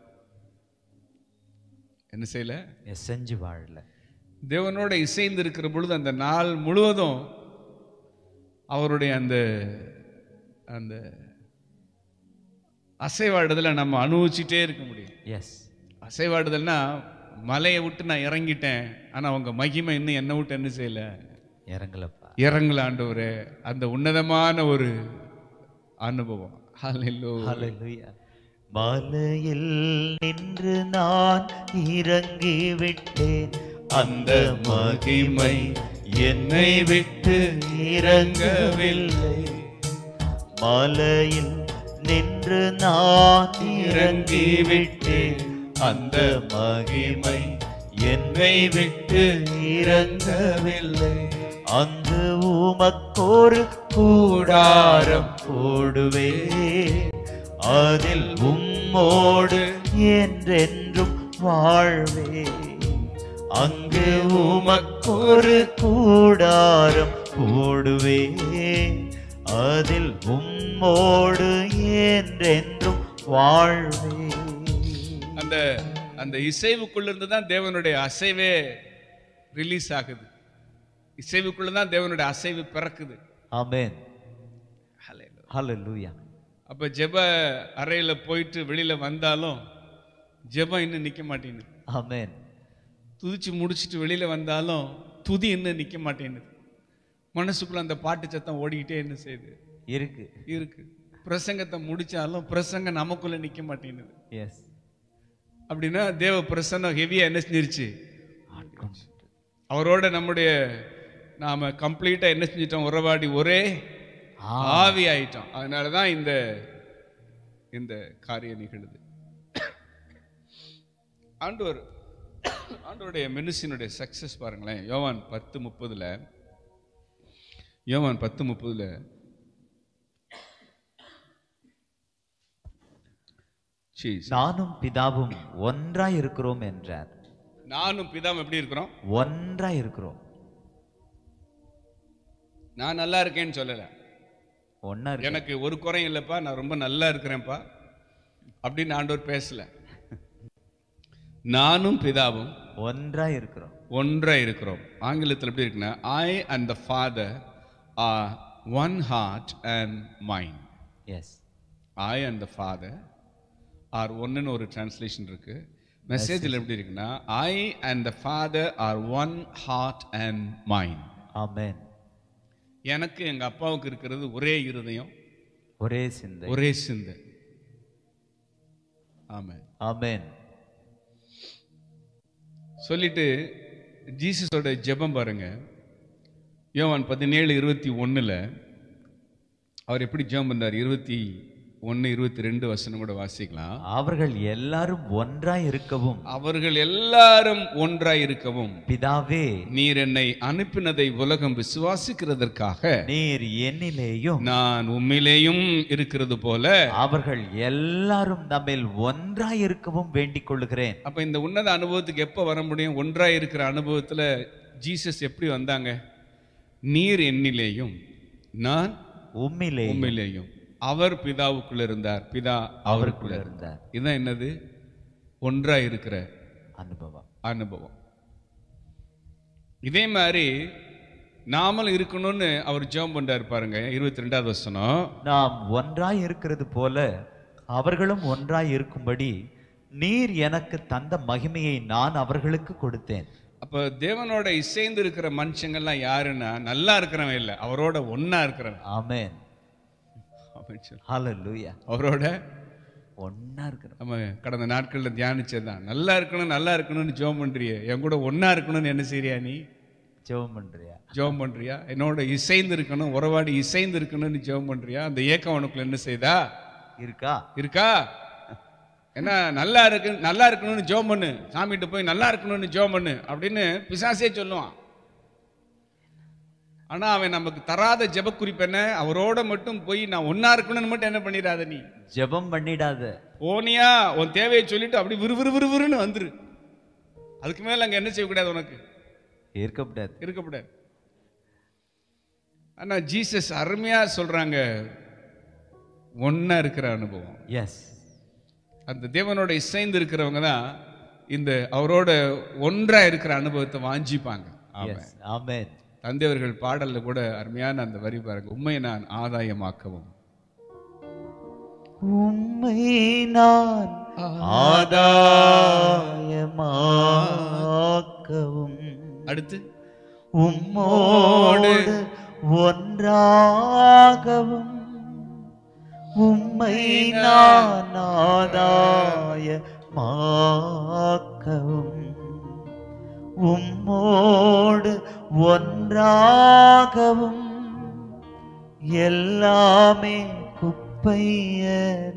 என்ன செய்யல எசஞ்சு வாழல தேவனோட இசைந்து இருக்கிற பொழுது அந்த நாள் முழுவதும் அவருடைய அந்த அந்த அசைவாடுதலை நம்ம அனுபவிச்சுட்டே இருக்க முடியும் எஸ் அசைவாடுதல்னா மலையை விட்டு நான் இறங்கிட்டேன் ஆனா அவங்க மகிமை இன்னும் என்னை விட்டு என்ன செய்யல இறங்கலப்பா இறங்கல ஆண்டவரே அந்த உன்னதமான ஒரு அனுபவம் ஹalleluya ஹalleluya மலையில் நின்று நான் இறங்கி விட்டேன் அந்த மகிமை என்னை விட்டு இறங்கவில்லை மலையில் நின்று நான் இறங்கி விட்டேன் அந்த மகிமை என்னை விட்டு இறங்கவில்லை அங்கு உமக்கொரு கூடாரம் போடுவே அதில் உம்மோடு என்றென்றும் வாழ்வே அங்கு உமக்கொரு கூடாரம் போடுவே அதில் உம்மோடு என்றென்றும் வாழ்வே அந்த அந்த இசைவுக்குள்ள இருந்து தான் தேவனுடைய அசைவே ரிலீஸ் ஆகுது இசைவுக்குள்ள தான் தேவனுடைய அசைவு பிறக்குது ஆமென் Hallelujah. ஹalleluya அப்ப ஜெப அறையில போயிட்டு வெளியில வந்தாலும் ஜெபம் இன்னும் நிக்க மாட்டேங்குது ஆமென் துதிச்சு முடிச்சிட்டு வெளியில வந்தாலும் துதி இன்னும் நிக்க மாட்டேங்குது மனசுக்குள்ள அந்த பாட்டு சத்தம் ஓடிக்கிட்டே என்ன செய்யுது இருக்கு இருக்கு பிரசங்கத்தை முடிச்சாலும் பிரசங்கம் நமக்குள்ள நிக்க மாட்டேங்குது எஸ் அப்படின்னா தேவ பிரசன்னம் ஹெவியா என்ன செஞ்சிருச்சு அவரோட நம்முடைய நாம கம்ப்ளீட்டா என்ன செஞ்சிட்டோம் உறவாடி ஒரே ஆவி ஆயிட்டோம் அதனால தான் இந்த இந்த காரியம் நிகழுது ஆண்டவர் ஆண்டவருடைய மெனுசினுடைய சக்சஸ் பாருங்களேன் யோவான் பத்து முப்பதுல யோவான் பத்து முப்பதுல Jesus. நானும் பிதாவும் ஒன்றாய் இருக்கிறோம் என்றார் நானும் பிதாவும் எப்படி இருக்கிறோம் ஒன்றாய் இருக்கிறோம் நான் நல்லா இருக்கேன்னு சொல்லல ஒன்னா இருக்கு எனக்கு ஒரு குறையும் இல்லைப்பா நான் ரொம்ப நல்லா இருக்கிறேன்ப்பா அப்படின்னு ஆண்டவர் பேசல நானும் பிதாவும் ஒன்றா இருக்கிறோம் ஒன்றா இருக்கிறோம் ஆங்கிலத்தில் எப்படி இருக்குன்னா I and the father are one heart and mind yes I and the father are ஒன்றுன்னு ஒரு டிரான்ஸ்லேஷன் இருக்கு மெசேஜில் எப்படி இருக்குன்னா I and the father are one heart and mind ஆமென் எனக்கு எங்க அப்பாவுக்கு இருக்கிறது ஒரே இருதயம் ஒரே சிந்தை ஒரே சிந்தை ஆமென் ஆமென் சொல்லிட்டு ஜீசஸோட ஜெபம் பாருங்க யோவான் பதினேழு இருபத்தி ஒண்ணுல அவர் எப்படி ஜெபம் பண்ணார் இருபத்தி ஒன்று இருபத்தி ரெண்டு வசனம் கூட வாசிக்கலாம் அவர்கள் எல்லாரும் ஒன்றா இருக்கவும் அவர்கள் எல்லாரும் ஒன்றாய் இருக்கவும் பிதாவே நீர் என்னை அனுப்பினதை உலகம் விசுவாசிக்கிறதற்காக நீர் என்னிலேயும் நான் உம்மிலேயும் இருக்கிறது போல அவர்கள் எல்லாரும் நம்மில் ஒன்றா இருக்கவும் வேண்டிக் கொள்ளுகிறேன் அப்ப இந்த உன்னத அனுபவத்துக்கு எப்போ வர முடியும் ஒன்றாய் இருக்கிற அனுபவத்துல ஜீசஸ் எப்படி வந்தாங்க நீர் என்னிலேயும் நான் உம்மிலே உம்மிலேயும் அவர் பிதாவுக்குள்ள இருந்தார் பிதா அவருக்குள்ள அவருக்குள்ள இருந்தார் இருந்தார் இதுதான் என்னது ஒன்றாய் இருக்கிற அனுபவம் அனுபவம் இதே மாதிரி நாமளும் இருக்கணும்னு அவர் ஜெபம் பண்றாரு பாருங்க இருபத்தி ரெண்டாவது வசனம் நாம் ஒன்றாய் இருக்கிறது போல அவர்களும் ஒன்றாய் இருக்கும்படி நீர் எனக்கு தந்த மகிமையை நான் அவர்களுக்கு கொடுத்தேன் அப்ப தேவனோட இசைந்து இருக்கிற மனுஷங்கள்லாம் யாருன்னா நல்லா இருக்கிறவன் இல்லை அவரோட ஒண்ணா இருக்கிறவன் ஆமென் அப்படின்னு சொல்லு. ஹalleluya அவரோட ஒண்ணா இருக்கிறோம் நம்ம கடந்த நாட்கள்ல தியானிச்சதுதான் நல்லா இருக்கணும் நல்லா இருக்கணும்னு ஜெபம் பண்றியே என் கூட ஒண்ணா இருக்கணும்னு என்ன செய்றியா நீ ஜெபம் பண்றியா ஜெபம் பண்றியா என்னோட இசைந்து இருக்கணும் உறவாடி இசைந்து இருக்கணும்னு ஜெபம் பண்றியா அந்த ஏக்கம் உனக்குள்ள என்ன செய்தா இருக்கா இருக்கா என்ன நல்லா இருக்கு நல்லா இருக்கணும்னு ஜெபம் பண்ணு சாமிகிட்ட போய் நல்லா இருக்கணும்னு ஜெபம் பண்ணு அப்படின்னு பிசாசே சொல்லுவான் ஆனா அவன் நமக்கு தராத ஜெப குறிப்பு என்ன அவரோட மட்டும் போய் நான் ஒன்னா இருக்கணும்னு மட்டும் என்ன பண்ணிடாத நீ ஜெபம் பண்ணிடாத போனியா உன் தேவையை சொல்லிட்டு அப்படி விறுவிறு விறுவிறுன்னு வந்துரு அதுக்கு மேல அங்க என்ன செய்யக்கூடாது உனக்கு இருக்கக்கூடாது இருக்கப்படாது ஆனா ஜீசஸ் அருமையா சொல்றாங்க ஒண்ணா இருக்கிற அனுபவம் எஸ் அந்த தேவனோட இசைந்து இருக்கிறவங்க தான் இந்த அவரோட ஒன்றா இருக்கிற அனுபவத்தை வாஞ்சிப்பாங்க ஆமா எஸ் ஆமென் தந்தையவர்கள் பாடல்ல கூட அருமையான அந்த வரி பாருங்க உண்மையை நான் ஆதாயமாக்கவும் உம்மை நான் ஆதாயமாக்கவும் அடுத்து உம்மோடு ஒன்றாகவும் உம்மை நான் ஆதாயமாக்கவும் உம்மோடு ஒன்றாகவும் எல்லாமே குப்பையன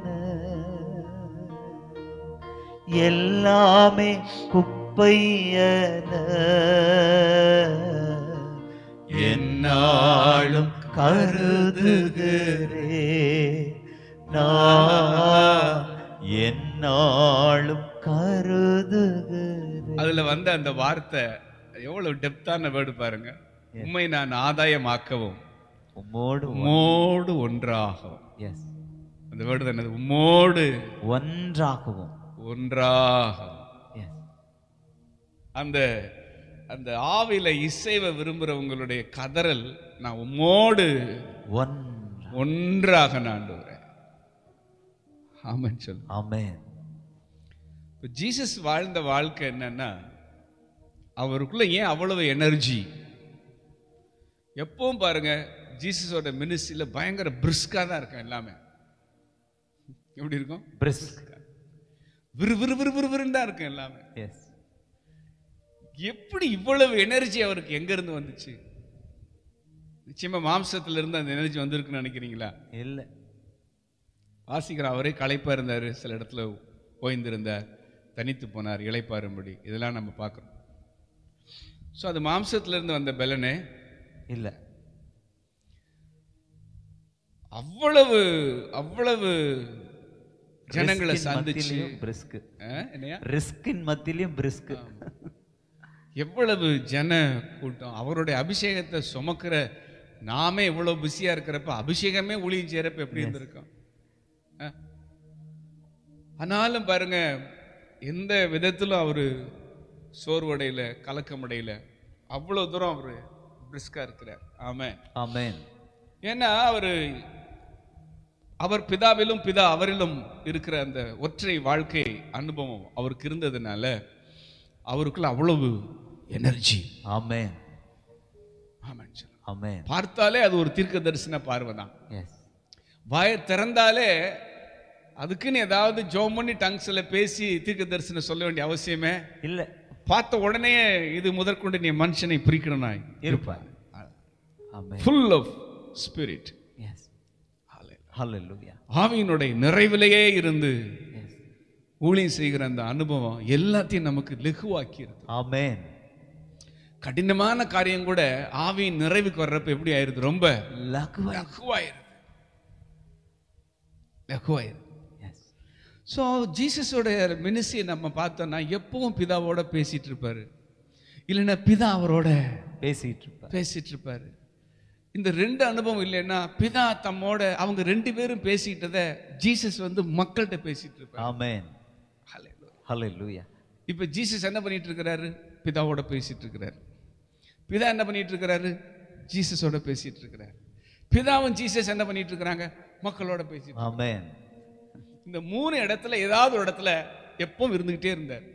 எல்லாமே குப்பையன என்னாலும் கருதுகிறே நான் என்னாலும் கருதுகிறேன் அதுல வந்த அந்த வார்த்தை எவ்வளவு டெப்தான வேர்டு பாருங்க உண்மை நான் ஆதாயமாக்கவும் உம்மோடு உம்மோடு ஒன்றாகவும் எஸ் அந்த வேர்டு என்னது உம்மோடு ஒன்றாகவும் ஒன்றாகவும் எஸ் அந்த அந்த ஆவில இசைவை விரும்புறவங்களுடைய கதறல் நான் உம்மோடு ஒன்றா ஒன்றாக நான் ஆமான்னு சொல்லு ஆமென் இப்போ ஜீசஸ் வாழ்ந்த வாழ்க்கை என்னன்னா அவருக்குள்ள ஏன் அவ்வளவு எனர்ஜி எப்பவும் பாருங்க ஜீசஸோட மினிஸ்ட்ரியில் பயங்கர பிரிஸ்காக தான் இருக்கும் எல்லாமே எப்படி இருக்கும் பிரிஸ்க் விறு விறு விறு விறுவிறுன்னு தான் இருக்கும் எல்லாமே எஸ் எப்படி இவ்வளவு எனர்ஜி அவருக்கு எங்க இருந்து வந்துச்சு நிச்சயமா மாம்சத்துல இருந்து அந்த எனர்ஜி வந்திருக்குன்னு நினைக்கிறீங்களா இல்லை வாசிக்கிற அவரே களைப்பா இருந்தார் சில இடத்துல ஓய்ந்திருந்தார் தனித்து போனார் இளைப்பாரும்படி இதெல்லாம் நம்ம பார்க்குறோம் ஸோ அது மாம்சத்துல இருந்து வந்த பலனே இல்லை அவ்வளவு அவ்வளவு ஜனங்களை சந்திச்சு பிரிஸ்க் ஆ, என்னையா ரிஸ்கின் மத்தியிலையும் பிரிஸ்க் எவ்வளவு ஜன கூட்டம் அவருடைய அபிஷேகத்தை சுமக்கிற நாமே இவ்வளவு பிஸியா இருக்கிறப்ப அபிஷேகமே ஊழியம் செய்யறப்ப எப்படி இருந்திருக்கும் ஆ? ஆனாலும் பாருங்க எந்த விதத்திலும் அவரு சோர்வடையில கலக்கமடையில அவ்வளோ தூரம் அவர் பிரிஸ்கா இருக்கிறார் ஆமென் ஆமென் ஏன்னா அவர் அவர் பிதாவிலும் பிதா அவரிலும் இருக்கிற அந்த ஒற்றை வாழ்க்கை அனுபவம் அவருக்கு இருந்ததுனால அவருக்குள்ள அவ்வளவு எனர்ஜி ஆமென் ஆமாம் ஆமென் பார்த்தாலே அது ஒரு தீர்க்க தரிசன பார்வை தான் எஸ் வாயை திறந்தாலே அதுக்குன்னு ஏதாவது ஜோம் பண்ணி டங்ஸில் பேசி தீர்க்க தரிசனம் சொல்ல வேண்டிய அவசியமே இல்ல பார்த்த உடனே இது முதற்கொண்டு நீ மனுஷனை பிரிக்கணும்னா இருப்பார் amen full of spirit yes hallelujah ஆவியினுடைய நிறைவிலேயே இருந்து எஸ் ஊழியம் செய்கிற அந்த அனுபவம் எல்லாத்தையும் நமக்கு லெகுவாக்கிறது ஆமென் கடினமான காரியம் கூட ஆவியின் நிறைவுக்கு வர்றப்ப எப்படி ஆயிருது ரொம்ப லகுவா லகுவாயிருது லகுவாயிருது எஸ் ஸோ ஜீசஸோட மினிஸ்ட்ரியை நம்ம பார்த்தோம்னா எப்பவும் பிதாவோட பேசிட்டு இருப்பாரு இல்லைன்னா பிதா அவரோட பேசிட்டு இருப்பார் பேசிட்டு இருப்பாரு இந்த ரெண்டு அனுபவம் இல்லைன்னா பிதா தம்மோட அவங்க ரெண்டு பேரும் பேசிக்கிட்டத ஜீசஸ் வந்து மக்கள்கிட்ட பேசிட்டு இருப்பாரு ஆமென் Hallelujah. ஹalleluya இப்ப ஜீசஸ் என்ன பண்ணிட்டு இருக்கிறாரு பிதாவோட பேசிட்டு இருக்கிறாரு பிதா என்ன பண்ணிட்டு இருக்கிறாரு ஜீசஸோட பேசிட்டு இருக்கிறாரு பிதாவும் ஜீசஸ் என்ன பண்ணிட்டு இருக்கிறாங்க மக்களோட பேசிட்டு ஆமென் இந்த மூணு இடத்துல ஏதாவது ஒரு இடத்துல எப்பவும் இருந்துகிட்டே இருந்தார்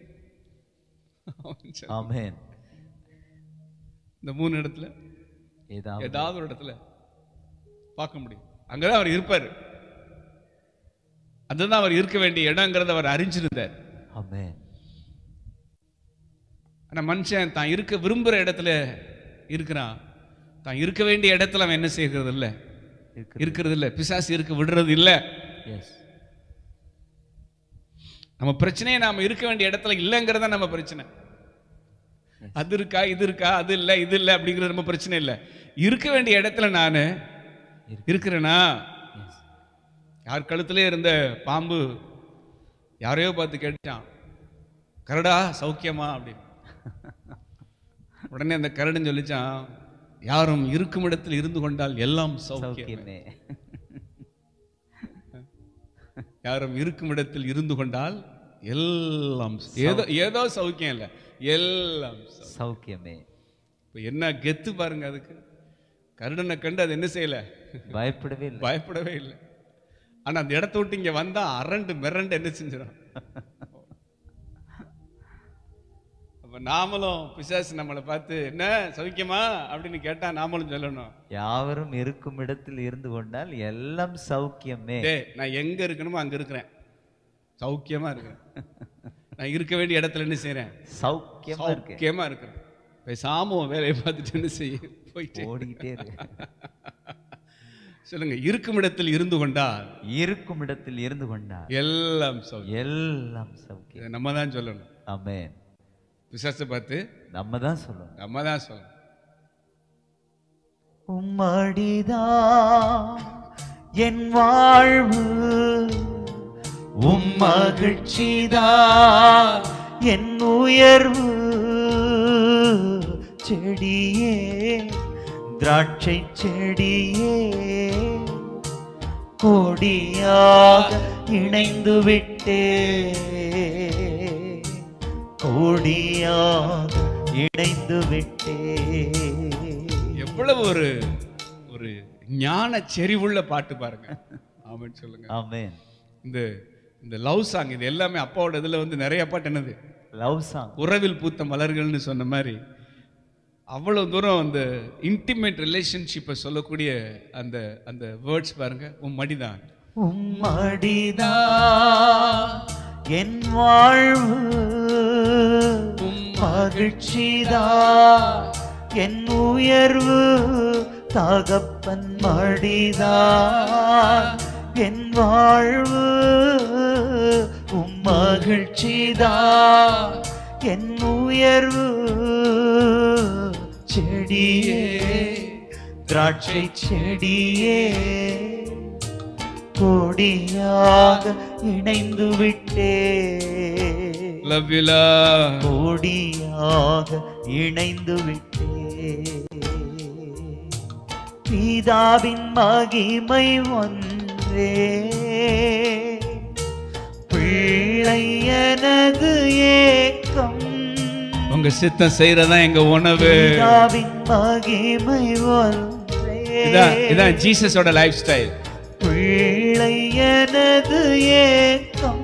ஆமென் இந்த மூணு இடத்துல ஏதாவது ஏதாவது ஒரு இடத்துல பார்க்க முடியும் அங்கதான் அவர் இருப்பாரு அதுதான் அவர் இருக்க வேண்டிய இடங்கிறத அவர் அறிஞ்சிருந்தார் ஆமென் ஆனா மனுஷன் தான் இருக்க விரும்புற இடத்துல இருக்கிறான் தான் இருக்க வேண்டிய இடத்துல அவன் என்ன செய்கிறது இல்ல இருக்கு இருக்கிறது இல்ல பிசாசு இருக்க விடுறது இல்ல எஸ் நம்ம பிரச்சனையே நாம இருக்க வேண்டிய இடத்துல இல்லைங்கிறத நம்ம பிரச்சனை அது இருக்கா இது இருக்கா அது இல்ல இது இல்ல அப்படிங்கிறது நம்ம பிரச்சனை இல்ல இருக்க வேண்டிய இடத்துல நானு இருக்கிறேனா எஸ் யார் கழுத்திலே இருந்த பாம்பு யாரையோ பார்த்து கேட்டான் கரடா சௌக்கியமா அப்படின்னு உடனே அந்த கரடுன்னு சொல்லிச்சான் யாரும் இருக்கும் இடத்தில் இருந்து கொண்டால் எல்லாம் சௌக்கியம் சௌக்கியமே யாரும் இருக்கும் இடத்தில் இருந்து கொண்டால் எல்லாம் ஏதோ ஏதோ சௌக்கியம் இல்லை எல்லாம் சௌ- சௌக்கியமே இப்ப என்ன கெத்து பாருங்க அதுக்கு கருடனை கண்டு அது என்ன செய்யல பயப்படவே இல்லை பயப்படவே இல்லை ஆனா அந்த இடத்த விட்டு இங்க வந்தா அரண்டு மிரண்டு என்ன செஞ்சிடும் அப்ப நாமளும் பிசாசு நம்மளை பார்த்து என்ன சௌக்கியமா அப்படின்னு கேட்டா நாமளும் சொல்லணும் யாவரும் இருக்கும் இடத்தில் இருந்து கொண்டால் எல்லாம் சௌக்கியமே டேய் நான் எங்க இருக்கணுமோ அங்க இருக்கிறேன் சௌக்கியமா இருக்கிறேன் நான் இருக்க வேண்டிய இடத்துல என்ன செய்றேன் சௌக்கியமா இருக்கு சௌக்கியமா இருக்கிறேன் பேசாம உன் வேலையை பார்த்துட்டு என்ன செய்ய போயிட்டு ஓடிக்கிட்டே இருக்கு சொல்லுங்க இருக்கும் இடத்தில் இருந்து கொண்டால் இருக்கும் இடத்தில் இருந்து கொண்டால் எல்லாம் சௌக்கியம் எல்லாம் சௌக்கியம் இதை நம்ம தான் சொல்லணும் ஆமென் பிசாசை பார்த்து நம்ம தான் சொல்லணும் நம்ம தான் சொல்லணும் உம்மடிதான் என் வாழ்வு உம் மகிழ்ச்சிதான் என் உயர்வு செடியே திராட்சை செடியே கொடியாக இணைந்து விட்டே கொடியாக இணைந்து விட்டே எவ்வளவு ஒரு ஒரு ஞான செறிவுள்ள பாட்டு பாருங்க ஆமென்னு சொல்லுங்க ஆமென் இந்த இந்த லவ் சாங் இது எல்லாமே அப்பாவோட இதுல வந்து நிறைய பாட்டு என்னது லவ் சாங் உறவில் பூத்த மலர்கள்னு சொன்ன மாதிரி அவ்வளவு தூரம் அந்த இன்டிமேட் ரிலேஷன்ஷிப்பை சொல்லக்கூடிய அந்த அந்த வேர்ட்ஸ் பாருங்க உன் மடிதான் உம்மடிதான் என் வாழ்வு உம் மகிழ்ச்சிதான் என் உயர்வு தகப்பன் மடிதான் என் வாழ்வு உம் மகிழ்ச்சிதான் என் உயர்வு செடியே திராட்சை செடியே கொடியாக இணைந்து விட்டே லவ் யூலா கொடியாக இணைந்து விட்டே பிதாவின் மகிமை ஒன்றே பிள்ளை எனது ஏக்கம் உங்க சித்தம் செய்யறதா எங்க உணவு பிதாவின் மகிமை ஒன்றே இதான் இதான் ஜீசஸோட லைஃப் ஸ்டைல் பிள்ளை எனது ஏக்கம்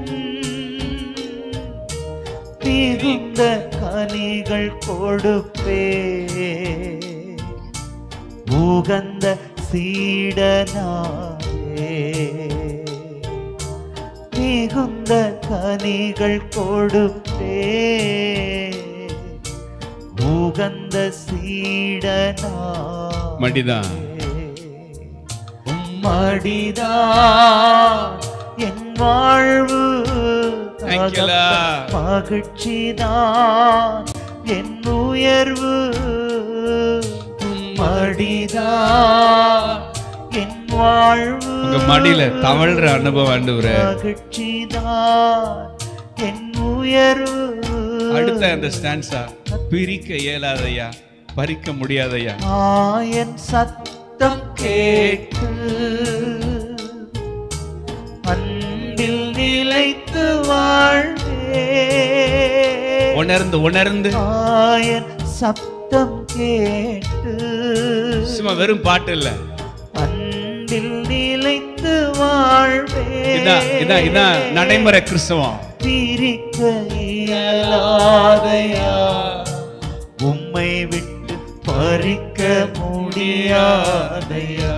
மிகுந்த கனிகள் கொடுப்பே உகந்த சீடனாயே மிகுந்த கனிகள் கொடுப்பே உகந்த சீடனா மடிதான் உம்மடிதான் என் வாழ்வு Thank you, Lord. மகிழ்ச்சிதான் என் உயர்வு உம்மடிதான் என் வாழ்வு உங்க மடியில தவழ்ற அனுபவம் ஆண்டவரே மகிழ்ச்சிதான் என் உயர்வு அடுத்த அந்த ஸ்டான்ஸா பிரிக்க இயலாதையா பறிக்க முடியாதையா ஆயன் சத்தம் கேட்டு அன்பில் நிலைத்து வாழ்வே உணர்ந்து உணர்ந்து ஆயன் சத்தம் கேட்டு சும்மா வெறும் பாட்டு இல்ல அன்பில் நிலைத்து வாழ்வே இதான் இதான் இதான் நடைமுறை கிறிஸ்தவம் பிரிக்க இயலாதையா உம்மை விட்டு பறிக்க முடியாதையா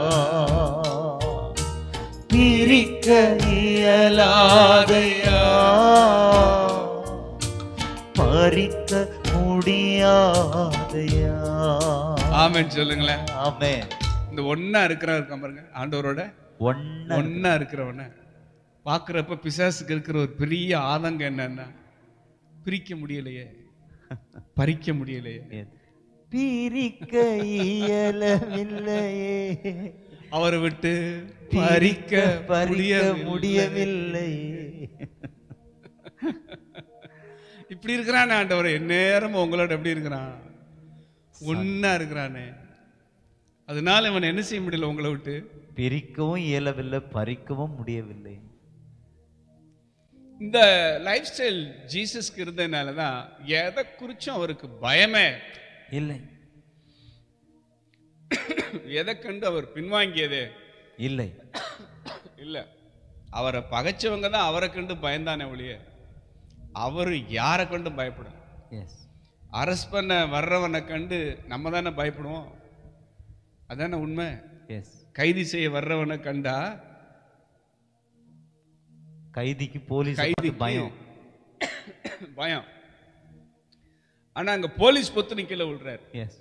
பிரிக்க இயலாதையா பறிக்க முடியாதையா ஆமென் சொல்லுங்களேன் ஆமென் இந்த ஒண்ணா இருக்கிறவன் இருக்கான் பாருங்க ஆண்டவரோட ஒன்ன ஒண்ணா இருக்கிறவன பார்க்குறப்ப பிசாசுக்கு இருக்கிற ஒரு பெரிய ஆதங்கம் என்னன்னா பிரிக்க முடியலையே பறிக்க முடியலையே பிரிக்க இயலவில்லையே அவரை விட்டு பறிக்க பறிக்க முடியவில்லை. முடியவில்லை இப்படி இருக்கிறானே ஆண்டவர் எந்நேரமும் உங்களோட எப்படி இருக்கிறான் ஒண்ணா இருக்கிறானே அதனால இவன் என்ன செய்ய முடியல உங்களை விட்டு பிரிக்கவும் இயலவில்லை பறிக்கவும் முடியவில்லை இந்த லைஃப் ஸ்டைல் ஜீசஸ்க்கு இருந்ததுனால தான் எதை குறிச்சும் அவருக்கு பயமே இல்லை எதை கண்டு அவர் பின்வாங்கியதே இல்லை இல்ல அவரை பகைச்சவங்க தான் அவரை கண்டு பயந்தானே ஒழிய அவர் யாரை கண்டும் பயப்படல எஸ் அரஸ்ட் பண்ண வர்றவனை கண்டு நம்ம தானே பயப்படுவோம் அதானே உண்மை எஸ் கைது செய்ய வர்றவனை கண்டா கைதிக்கு போலீஸ் கைதிக்கு பயம் பயம் ஆனா அங்க போலீஸ் பொத்து கீழே விழுறாரு எஸ்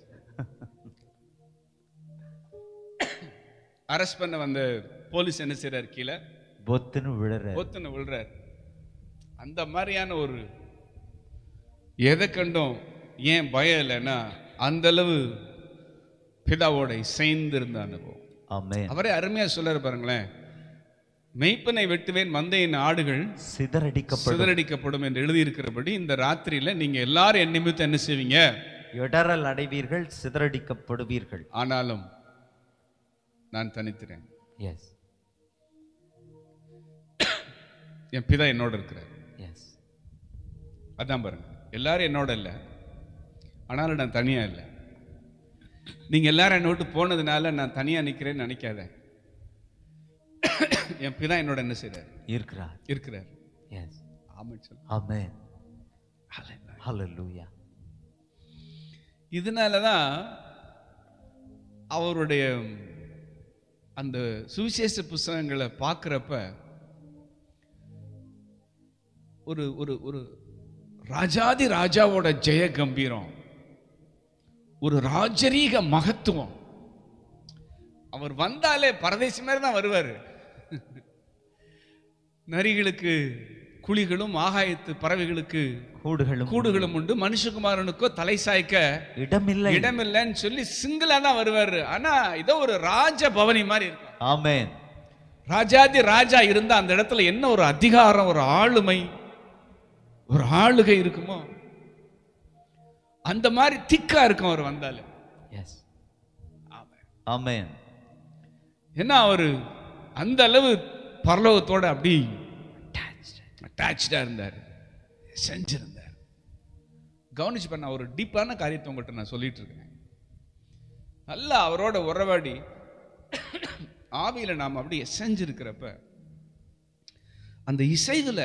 அரெஸ்ட் பண்ண வந்த போலீஸ் என்ன செய்றாரு கீழே பொத்துன்னு விழற பொத்துன்னு விழுறாரு அந்த மாதிரியான ஒரு எதை கண்டும் ஏன் பயம் இல்லைன்னா அந்த அளவு பிதாவோட இசைந்து இருந்த அனுபவம் ஆமென் அவரே அருமையா சொல்றாரு பாருங்களேன் மெய்ப்பனை வெட்டுவேன் மந்தையின் ஆடுகள் சிதறடிக்கப்படும் சிதறடிக்கப்படும் என்று எழுதியிருக்கிறபடி இந்த ராத்திரியில நீங்க எல்லாரும் என் நிமித்தம் என்ன செய்வீங்க இடரல் அடைவீர்கள் சிதறடிக்கப்படுவீர்கள் ஆனாலும் நான் தனித்திறேன் எஸ் என் பிதா என்னோட இருக்கிறார் எஸ் அதான் பாருங்க எல்லாரும் என்னோட இல்லை ஆனாலும் நான் தனியா இல்லை நீங்க எல்லாரும் என்னை விட்டு போனதுனால நான் தனியா நிக்கிறேன்னு நினைக்காத என் பிதா என்னோட என்ன செய்றார் இருக்கிறார் இருக்கிறார் எஸ் ஆமாம் சொல்லு ஆமென் ஹalleluya இதனால தான் அவருடைய அந்த சுவிசேஷ புஸ்தகங்களை பார்க்குறப்ப ஒரு ஒரு ஒரு ராஜாதி ராஜாவோட ஜெய கம்பீரம் ஒரு ராஜரீக மகத்துவம் அவர் வந்தாலே பரதேசி மாதிரி தான் வருவார் நரிகளுக்கு குழிகளும் ஆகாயத்து பறவைகளுக்கு கூடுகளும் கூடுகளும் உண்டு மனுஷகுமாரனுக்கோ தலை சாய்க்க இடமில்லை இடமில்லைன்னு சொல்லி சிங்கிளா தான் வருவாரு ஆனா இதோ ஒரு ராஜ பவனி மாதிரி இருக்கும் ஆமென் ராஜாதி ராஜா இருந்தா அந்த இடத்துல என்ன ஒரு அதிகாரம் ஒரு ஆளுமை ஒரு ஆளுகை இருக்குமோ அந்த மாதிரி திக்கா இருக்கும் அவர் வந்தாலே எஸ் ஆமென் ஏன்னா அவரு அந்த அளவு பரலோகத்தோட அப்படி அட்டாச்சா இருந்தார் செஞ்சிருந்தார் கவனிச்சு பண்ண ஒரு டீப்பான காரியத்தை உங்கள்கிட்ட நான் சொல்லிட்டு இருக்கேன் நல்லா அவரோட உறவாடி ஆவியில நாம் அப்படி எசைஞ்சிருக்கிறப்ப அந்த இசைவுல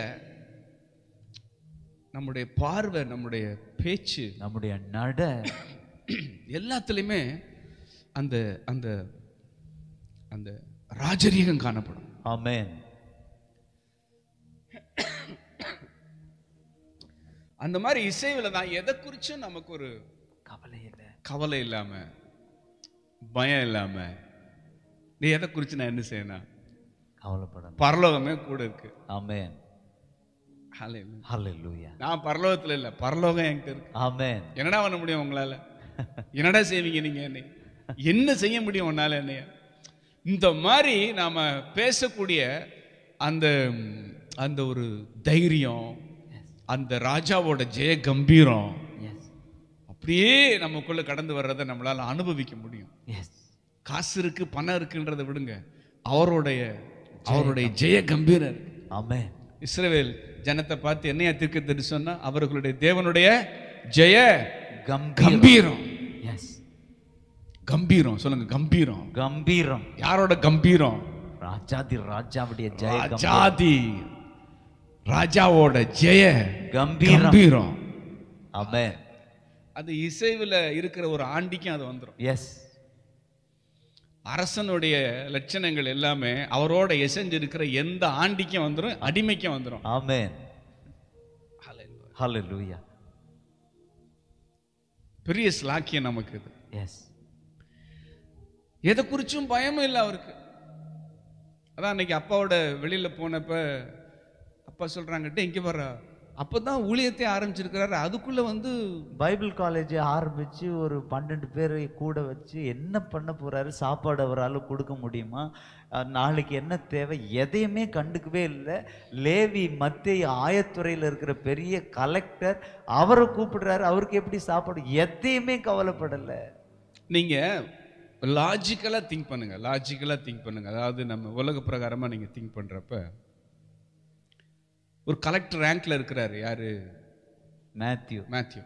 நம்முடைய பார்வை நம்முடைய பேச்சு நம்முடைய நட எல்லாத்துலேயுமே அந்த அந்த அந்த ராஜரீகம் காணப்படும் ஆமென் அந்த மாதிரி இசைவில் தான் எதை குறிச்சும் நமக்கு ஒரு கவலை இல்லை கவலை இல்லாம பயம் இல்லாம நீ எதை குறித்து நான் என்ன செய்யணும் கவலைப்படணும் பரலோகமே கூட இருக்கு ஆமென் Hallelujah. ஹalleluya நான் பரலோகத்துல இல்ல பரலோகம் என்கிட்ட இருக்கு ஆமென் என்னடா பண்ண முடியும் உங்களால என்னடா செய்வீங்க நீங்க என்னை என்ன செய்ய முடியும் உன்னால என்னைய இந்த மாதிரி நாம பேசக்கூடிய அந்த அந்த ஒரு தைரியம் அந்த ராஜாவோட ஜெய கம்பீரம் எஸ் அப்படியே நமக்குள்ள கடந்து வர்றதை நம்மளால அனுபவிக்க முடியும் எஸ் காசு இருக்கு பணம் இருக்குன்றதை விடுங்க அவருடைய அவருடைய ஜெய கம்பீரம் இருக்கு. ஆமென் இஸ்ரவேல் ஜனத்தை பார்த்து என்னையா தீர்க்க சொன்னா அவர்களுடைய தேவனுடைய ஜெய கம்பீரம் கம்பீரம் எஸ் கம்பீரம் சொல்லுங்க கம்பீரம் கம்பீரம் யாரோட கம்பீரம் ராஜாதி ராஜாவுடைய ஜெய கம்பீரம். ராஜாதி ராஜாவோட ஜெய கம்பீரம் கம்பீரம் ஆமென் அது இசைவுல இருக்கிற ஒரு ஆண்டிக்கும் அது வந்துடும் எஸ் அரசனுடைய லட்சணங்கள் எல்லாமே அவரோட எசைஞ்சு இருக்கிற எந்த ஆண்டிக்கும் வந்துடும் அடிமைக்கும் வந்துடும் ஆமென் ஹalleluya பெரிய ஸ்லாக்கியம் நமக்கு இது எஸ் எதை குறிச்சும் பயமும் இல்லை அவருக்கு அதான் அன்னைக்கு அப்பாவோட வெளியில போனப்ப அப்பா சொல்றாங்கட்டு இங்க வர்ற அப்பதான் ஊழியத்தை ஆரம்பிச்சிருக்கிறாரு அதுக்குள்ள வந்து பைபிள் காலேஜ் ஆரம்பிச்சு ஒரு பன்னெண்டு பேரை கூட வச்சு என்ன பண்ண போறாரு சாப்பாடு அவரால் கொடுக்க முடியுமா அஹ் நாளைக்கு என்ன தேவை எதையுமே கண்டுக்கவே இல்லை லேவி மத்திய ஆயத்துறையில் இருக்கிற பெரிய கலெக்டர் அவரை கூப்பிடுறாரு அவருக்கு எப்படி சாப்பாடு எதையுமே கவலைப்படலை நீங்க லாஜிக்கலா திங்க் பண்ணுங்க லாஜிக்கலா திங்க் பண்ணுங்க அதாவது நம்ம உலக பிரகாரமா நீங்க திங்க் பண்றப்ப ஒரு கலெக்டர் ரேங்க்ல இருக்கிறாரு யாரு மேத்யூ மேத்யூ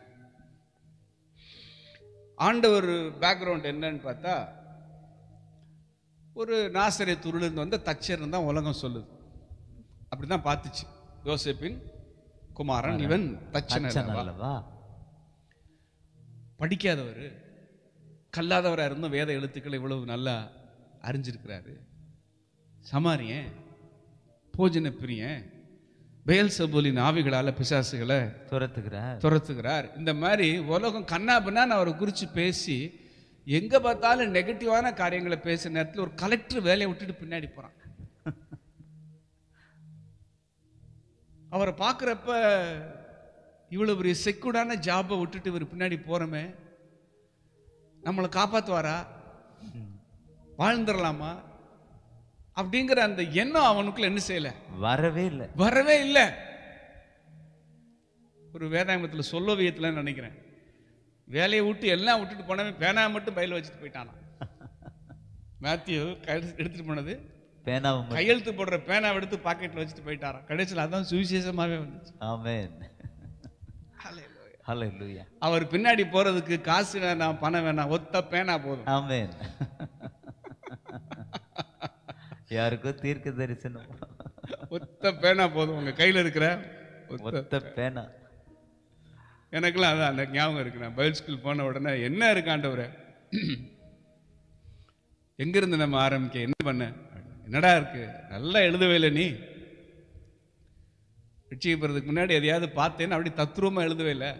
ஆண்டவர் பேக்ரவுண்ட் என்னன்னு பார்த்தா ஒரு நாசரே இருந்து வந்த தச்சர் தான் உலகம் சொல்லுது அப்படிதான் பார்த்துச்சு யோசேப்பின் குமாரன் இவன் தச்சன் அச்சன் அல்லவா? அல்லவா படிக்காதவர் கல்லாதவராக இருந்தும் வேத எழுத்துக்களை இவ்வளவு நல்லா அறிஞ்சிருக்கிறாரு சமாரியன் போஜன பிரியன் பெயல் சபூலின் ஆவிகளால பிசாசுகளை துரத்துக்கிறார் துரத்துகிறார் இந்த மாதிரி உலகம் கண்ணா பின்னான்னு அவரை குறித்து பேசி எங்க பார்த்தாலும் நெகட்டிவான காரியங்களை பேசுற நேரத்தில் ஒரு கலெக்டர் வேலையை விட்டுட்டு பின்னாடி போறான் அவரை பார்க்குறப்ப இவ்வளவு பெரிய செக்யூர்டான ஜாபை விட்டுட்டு இவர் பின்னாடி போறோமே நம்மளை காப்பாத்துவாரா வாழ்ந்துடலாமா அப்படிங்கிற அந்த எண்ணம் அவனுக்குள்ள என்ன செய்யல வரவே இல்லை வரவே இல்லை ஒரு வேதாங்கத்தில் சொல்லவியத்தில் நினைக்கிறேன் வேலையை விட்டு எல்லாம் விட்டுட்டு போனவன் பேனா மட்டும் பையில வச்சுட்டு போயிட்டானா மேத்யூ கையெழுத்து எடுத்துட்டு போனது பேனாவை மட்டும். கையெழுத்து போடுற பேனாவை எடுத்து பாக்கெட்ல வச்சுட்டு போயிட்டாராம் கடைசியில் அதான் சுவிசேஷமாவே வந்துச்சு ஆமென் ஹalleluya அவர் பின்னாடி போறதுக்கு காசு வேணாம் பணம் வேணாம் ஒத்த பேனா போதும் ஆமென் யாருக்கோ தீர்க்க தரிசனம் ஒத்த பேனா போதும் உங்க கையில இருக்கிற ஒத்த ஒத்த பேனா எனக்கெல்லாம் அதான் அந்த ஞாபகம் இருக்கு நான் பைபிள் ஸ்கூல் போன உடனே என்ன இருக்காண்டவரே எங்கிருந்து நம்ம ஆரம்பிக்க என்ன பண்ண என்னடா இருக்கு நல்லா எழுதவே இல்லை நீ ரட்சிக்கப்படுறதுக்கு முன்னாடி எதையாவது பார்த்தேன்னு அப்படி தத்ரூபமா எழுதவே இல்லை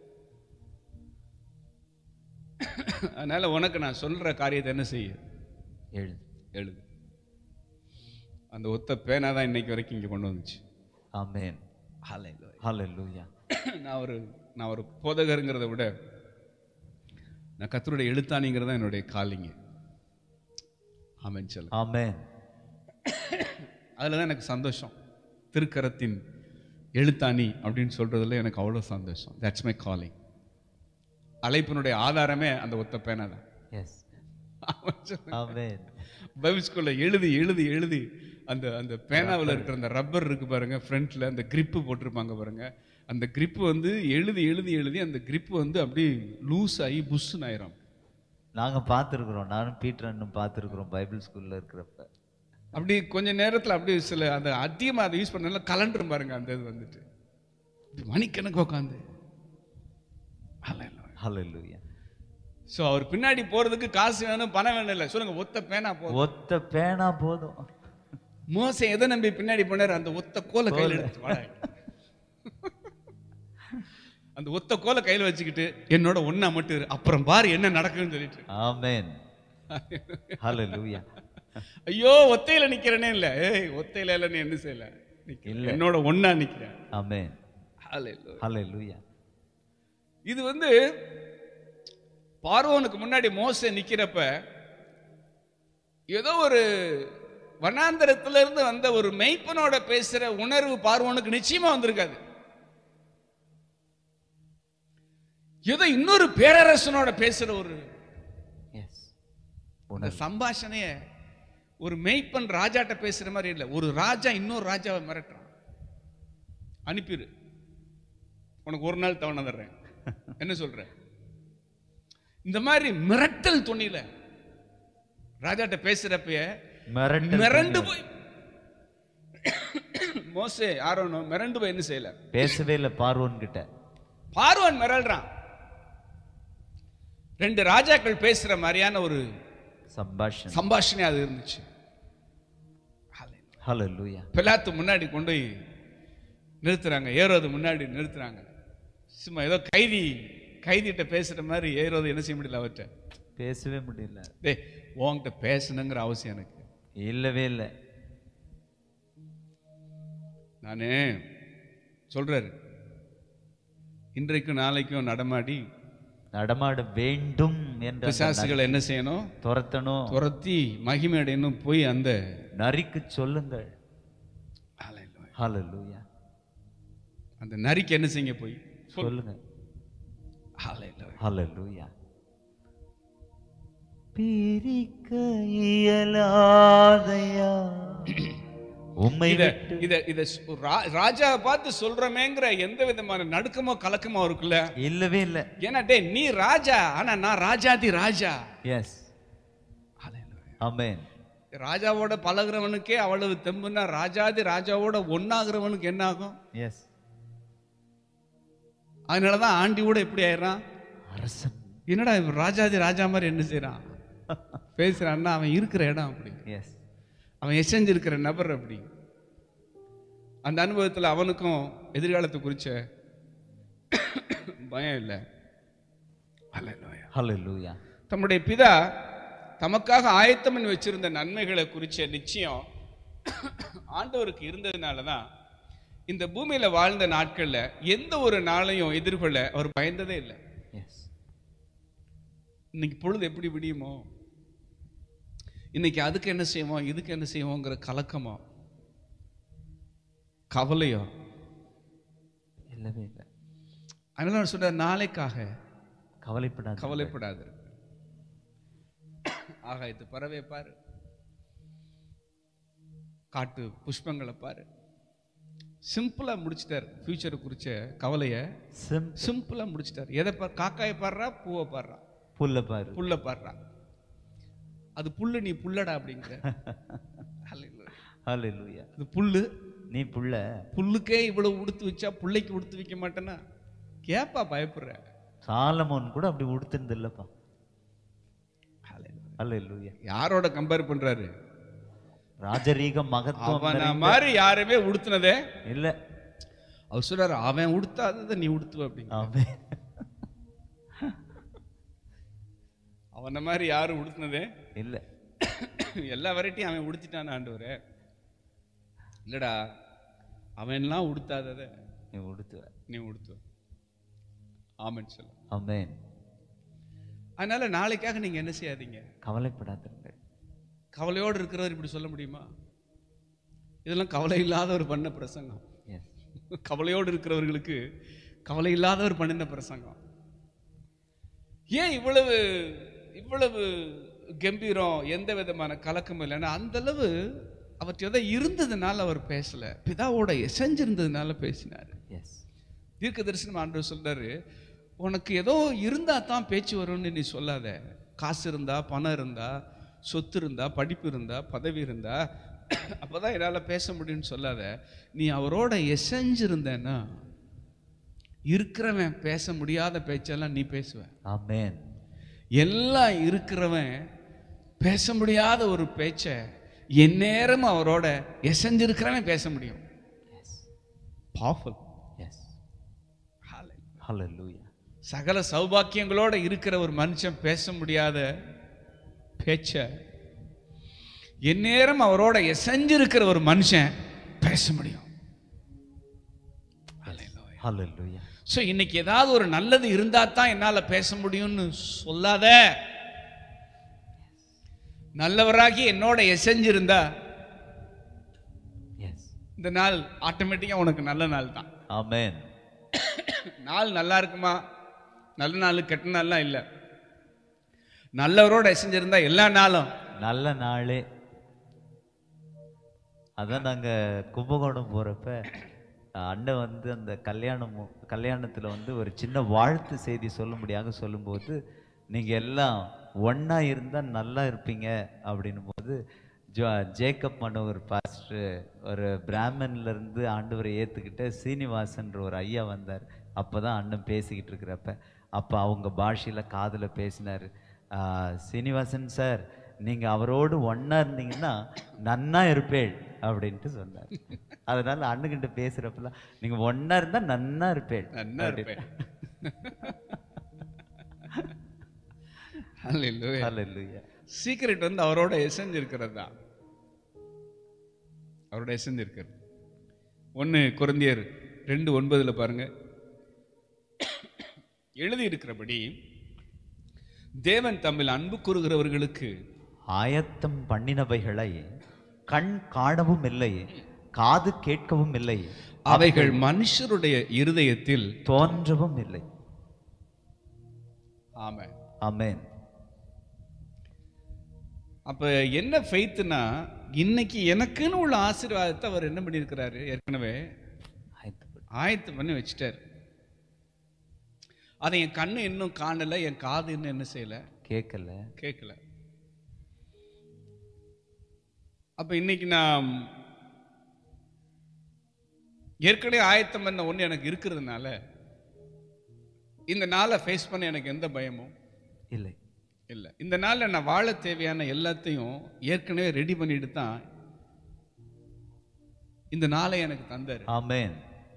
அதனால உனக்கு நான் சொல்ற காரியத்தை என்ன செய்ய எழுது எழுது அந்த ஒத்த பேனா தான் இன்னைக்கு வரைக்கும் இங்க கொண்டு வந்துச்சு ஆமென் ஹalleluya நான் ஒரு நான் ஒரு போதகருங்கிறத விட நான் கத்தருடைய எழுத்தாணிங்கிறது தான் என்னுடைய காலிங்க ஆமென் சொல்ல ஆமென் அதில் தான் எனக்கு சந்தோஷம் திருக்கரத்தின் எழுத்தாணி அப்படின்னு சொல்றதுல எனக்கு அவ்வளோ சந்தோஷம் தட்ஸ் மை காலிங் அழைப்பினுடைய ஆதாரமே அந்த ஒத்த பேனா தான் எஸ் ஆமென் சொல்லுங்க. ஆமென் பைபிள் ஸ்கூல்ல எழுதி எழுதி எழுதி அந்த அந்த பேனாவில் இருக்கிற அந்த ரப்பர் இருக்கு பாருங்க ஃப்ரண்ட்ல அந்த கிரிப்பு போட்டிருப்பாங்க பாருங்க அந்த grip வந்து எழுதி எழுதி எழுதி அந்த grip வந்து அப்படியே லூஸ் ஆகி புஷ்ஷுன்னு ஆயிரும் நாங்க பார்த்துருக்குறோம் நானும் பீட்டர் அண்ணனும் பார்த்துருக்குறோம் பைபிள் ஸ்கூல்ல இருக்கிறப்ப அப்படி கொஞ்ச நேரத்துல அப்படியே சில அந்த அதிகமா அதை யூஸ் பண்ணனால கலண்டரும் பாருங்க அந்த இது வந்துட்டு இப்படி மணிக்கணக்கு உட்காந்து ஹalleluya ஸோ அவர் பின்னாடி போறதுக்கு காசு வேணும் பணம் வேணும் இல்லை சொல்லுங்க ஒத்த பேனா போதும் ஒத்த பேனா போதும் மோசை எதை நம்பி பின்னாடி போனார் அந்த ஒத்த கோலை கையில் எடுத்து வாடா. அந்த ஒத்த கோலை கையில் வச்சுக்கிட்டு என்னோட ஒண்ணா மட்டும் இரு. அப்புறம் பாரு என்ன நடக்குதுன்னு சொல்லிட்டு ஆமென் ஹalleluya ஐயோ ஒத்தையில நிக்கிறேனே இல்ல ஏய் ஒத்தையில இல்ல நீ என்ன செய்யல நிக்க. இல்ல. என்னோட ஒண்ணா நிக்கிறேன் ஆமென் Hallelujah. ஹalleluya இது வந்து பார்வோனுக்கு முன்னாடி மோசே நிக்கிறப்ப ஏதோ ஒரு வனாந்தரத்துல இருந்து வந்த ஒரு மெய்ப்பனோட பேசுற உணர்வு பார்வோனுக்கு நிச்சயமா வந்திருக்காது ஏதோ இன்னொரு பேரரசனோட பேசுற ஒரு எஸ் அந்த சம்பாஷணைய ஒரு மெய்ப்பன் ராஜாட்ட பேசுற மாதிரி இல்லை ஒரு ராஜா இன்னொரு ராஜாவை மிரட்டுறான் அனுப்பிடு உனக்கு ஒரு நாள் தவணை தர்றேன் என்ன சொல்ற இந்த மாதிரி மிரட்டல் துணியில ராஜாட்ட பேசுறப்பய மிரண்டு மிரண்டு போய் மோசே ஆரோனோ மிரண்டு போய் என்ன செய்யல பேசவே இல்லை பார்வோன் கிட்ட பார்வன் மிரள்றான் ரெண்டு ராஜாக்கள் பேசுற மாதிரியான ஒரு சம்பாஷணம் சம்பாஷணை அது இருந்துச்சு ஹalleluya பிலாத்து முன்னாடி கொண்டு போய் நிறுத்துறாங்க ஏரோது முன்னாடி நிறுத்துறாங்க சும்மா ஏதோ கைதி கைதிட்ட பேசுற மாதிரி ஏரோது என்ன செய்ய முடியல அவர்கிட்ட பேசவே முடியல டேய் உன்கிட்ட பேசணுங்கிற அவசியம் எனக்கு இல்லவே இல்லை நானு சொல்றாரு இன்றைக்கும் நாளைக்கும் நடமாடி நடமாட வேண்டும் என்ற அந்த பிசாசுகளை என்ன செய்யணும் துரத்தணும் துரத்தி மகிமை அடையணும் போய் அந்த நரிக்கு சொல்லுங்கள் ஹalleluya அந்த நரிக்கு என்ன செய்யுங்க போய் சொல் சொல்லுங்க ஹalleluya பிரிக்க இயலாதையா உம்மை இத விட்டு இத இத சு- ரா- ராஜாவை பார்த்து சொல்றமேங்கிற எந்த விதமான நடுக்கமோ கலக்கமோ இருக்குல்ல இல்லவே இல்லை ஏன்னா டேய் நீ ராஜா ஆனா நான் ராஜாதி ராஜா எஸ் ஆமென் ராஜாவோட பழகுறவனுக்கே அவ்வளவு தெம்புன்னா ராஜாதி ராஜாவோட ஒன்னாகிறவனுக்கு என்ன ஆகும் எஸ் அதனாலதான் ஆண்டி கூட எப்படி ஆயிடுறான் அரசன் என்னடா இவன் ராஜாதி ராஜா மாதிரி என்ன செய்றான் பேசுறான்னா அவன் இருக்கிற இடம் அப்படி எஸ் அவன் எசைஞ்சிருக்கிற நபர் அப்படி அந்த அனுபவத்தில் அவனுக்கும் எதிர்காலத்தை குறிச்ச பயம் இல்லை அல்லேலூயா. ஹalleluya தம்முடைய பிதா தமக்காக ஆயத்தம் பண்ணி வச்சிருந்த நன்மைகளை குறிச்ச நிச்சயம் ஆண்டவருக்கு இருந்ததுனால தான் இந்த பூமியில வாழ்ந்த நாட்கள்ல எந்த ஒரு நாளையும் எதிர்கொள்ள அவர் பயந்ததே இல்லை எஸ் இன்னைக்கு பொழுது எப்படி விடியுமோ இன்னைக்கு அதுக்கு என்ன செய்வோம் இதுக்கு என்ன செய்வோங்கிற கலக்கமோ கவலையோ இல்லவே இல்லை அதனால அவர் சொல்றார் நாளைக்காக கவலைப்படாத கவலைப்படாது ஆகாயத்து பறவை பாரு காட்டு புஷ்பங்களை பாரு சிம்பிளா முடிச்சிட்டார் ஃபியூச்சரை குறிச்ச கவலைய சிம் சிம்பிளா முடிச்சிட்டார் எதை பார் காக்காயை பாடுறா பூவை பாடுறா புல்ல பாரு புல்ல பாடுறா அது புல்லு நீ புல்லடா அப்படிங்கிற Hallelujah. ஹalleluya அது புல்லு நீ புள்ள புல்லுக்கே இவ்வளவு உடுத்து வச்சா புள்ளைக்கு உடுத்து வைக்க மாட்டேன்னா கேப்பா பயப்படுற சாலமோன் கூட அப்படி உடுத்துனது இல்லப்பா Hallelujah. ஹalleluya யாரோட கம்பேர் பண்றாரு ராஜரீக மகத்துவம் அவன நிறைந்த- மாதிரி யாருமே உடுத்துனதே இல்ல அவர் சொல்றாரு அவன் உடுத்தாததை நீ உடுத்துவ அப்படிங்க ஆமென் அவன மாதிரி யாரும் உடுத்துனதே இல்ல எல்லா வெரைட்டியும் அவன் உடுத்திட்டான் ஆண்டவரே இல்லடா அவன்லாம் உடுத்தாதத நீ உடுத்துவ நீ உடுத்துவ ஆமென் சொல்ல ஆமென் அதனால நாளைக்காக நீங்க என்ன செய்யாதீங்க கவலைப்படாதீர்கள் கவலையோடு இருக்கிறவர் இப்படி சொல்ல முடியுமா இதெல்லாம் கவலை இல்லாதவர் பண்ண பிரசங்கம் எஸ் கவலையோடு இருக்கிறவர்களுக்கு கவலை இல்லாதவர் பண்ணின பிரசங்கம் ஏன் இவ்வளவு இவ்வளவு கம்பீரம் எந்த விதமான கலக்கமும் இல்லைன்னா அந்த அளவு அவற்றை எதை இருந்ததுனால அவர் பேசல பிதாவோட எசைஞ்சிருந்ததுனால பேசினார் எஸ் தீர்க்க தரிசனம் ஆண்டவர் சொல்றாரு உனக்கு ஏதோ இருந்தா தான் பேச்சு வரும்னு நீ சொல்லாத காசு இருந்தா பணம் இருந்தா சொத்து இருந்தா படிப்பு இருந்தா பதவி இருந்தா அப்பதான் என்னால் பேச முடியும்னு சொல்லாத நீ அவரோட எசைஞ்சு இருந்தேன்னா இருக்கிறவன் பேச முடியாத பேச்செல்லாம் நீ பேசுவ ஆமென் எல்லாம் இருக்கிறவன் பேச முடியாத ஒரு பேச்சை எந்நேரமும் அவரோட எசைஞ்சிருக்கிறவன் பேச முடியும் பவர்ஃபுல் எஸ் ஹalleluya சகல சௌபாக்கியங்களோட இருக்கிற ஒரு மனுஷன் பேச முடியாத பேச்ச எந்நேரம் அவரோட எசைஞ்சிருக்கிற ஒரு மனுஷன் பேச முடியும் ஹalleluya ஸோ இன்னைக்கு ஏதாவது ஒரு நல்லது இருந்தா தான் என்னால் பேச முடியும்னு சொல்லாத நல்லவராகி என்னோட எசைஞ்சிருந்தா எஸ் இந்த நாள் ஆட்டோமேட்டிக்காக உனக்கு நல்ல நாள் தான் ஆமென் நாள் நல்லா இருக்குமா நல்ல நாள் கெட்ட நாள்லாம் இல்லை நல்லவரோட எசைஞ்சிருந்தா எல்லா நாளும் நல்ல நாளே அதான் நாங்க கும்பகோணம் போறப்ப அண்ணன் வந்து அந்த கல்யாணம் கல்யாணத்துல வந்து ஒரு சின்ன வாழ்த்து செய்தி சொல்லும்படியாக சொல்லும்போது நீங்க எல்லாம் ஒண்ணா இருந்தா நல்லா இருப்பீங்க அப்படின்னும் போது ஜோ ஜேக்கப் மனோகர் பாஸ்டர் ஒரு பிராமன்ல இருந்து ஆண்டவரை ஏத்துக்கிட்ட சீனிவாசன்ற ஒரு ஐயா வந்தார் அப்பதான் அண்ணன் பேசிக்கிட்டு இருக்கிறப்ப அப்ப அவங்க பாஷையில காதுல பேசினாரு "ஆஹ், சீனிவாசன் சார் நீங்க அவரோடு ஒண்ணா இருந்தீங்கன்னா நன்னா இருப்பேள் அப்படின்ட்டு சொன்னார் அதனால அண்ணுகிட்ட பேசுறப்பெல்லாம் நீங்க ஒண்ணா இருந்தா நன்னா இருப்பேள் நன்னா இருப்பேன் Hallelujah. ஹalleluya சீக்ரெட் வந்து அவரோட எசன்ஸ் இருக்கிறது தான் அவரோட எசன்ஸ் இருக்கிறது ஒன்று குருந்தியர் ரெண்டு ஒன்பதுல பாருங்க எழுதி இருக்கிறபடி தேவன் தம்மில் அன்பு கூறுகிறவர்களுக்கு ஆயத்தம் பண்ணினவைகளை கண் காணவும் இல்லை காது கேட்கவும் இல்லை அவைகள் மனுஷருடைய இருதயத்தில் தோன்றவும் இல்லை ஆமென் ஆமென் அப்ப என்ன ஃபெய்த்னா இன்னைக்கு எனக்குன்னு உள்ள ஆசீர்வாதத்தை அவர் என்ன பண்ணியிருக்கிறாரு ஏற்கனவே ஆயத்தப்படு. ஆயத்தம் பண்ணி வச்சுட்டார் அதை என் கண்ணு இன்னும் காணல என் காது இன்னும் என்ன செய்யல கேட்கல கேட்கல அப்ப இன்னைக்கு நான் ஏற்கனவே ஆயத்தம் பண்ண ஒண்ணு எனக்கு இருக்கிறதுனால இந்த நாளை ஃபேஸ் பண்ண எனக்கு எந்த பயமும் இல்லை இல்லை இந்த நாளில் நான் வாழ தேவையான எல்லாத்தையும் ஏற்கனவே ரெடி பண்ணிட்டு தான் இந்த நாளை எனக்கு தந்தார் ஆமென்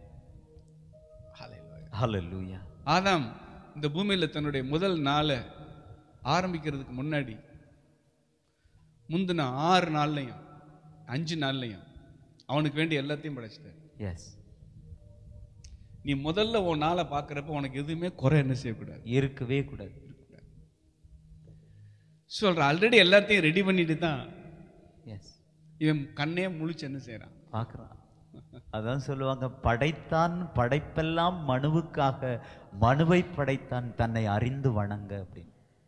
ஹalleluya ஆதாம் இந்த பூமியில் தன்னுடைய முதல் நாளை ஆரம்பிக்கிறதுக்கு முன்னாடி முந்தின ஆறு நாள்லையும் அஞ்சு நாள்லையும் அவனுக்கு வேண்டிய எல்லாத்தையும் படைச்சிட்டார் எஸ் நீ முதல்ல உன் நாளை பார்க்குறப்ப உனக்கு எதுவுமே குறை என்ன செய்யக்கூடாது இருக்கவே கூடாது சொல்ற ஆல்ரெடி எல்லாத்தையும் ரெடி பண்ணிட்டு தான் எஸ் இவன் கண்ணே முழிச்சு என்ன செய்றான் பார்க்குறான் அதான் சொல்லுவாங்க படைத்தான் படைப்பெல்லாம் மனுவுக்காக மனுவை படைத்தான் தன்னை அறிந்து வணங்க அப்படின்னு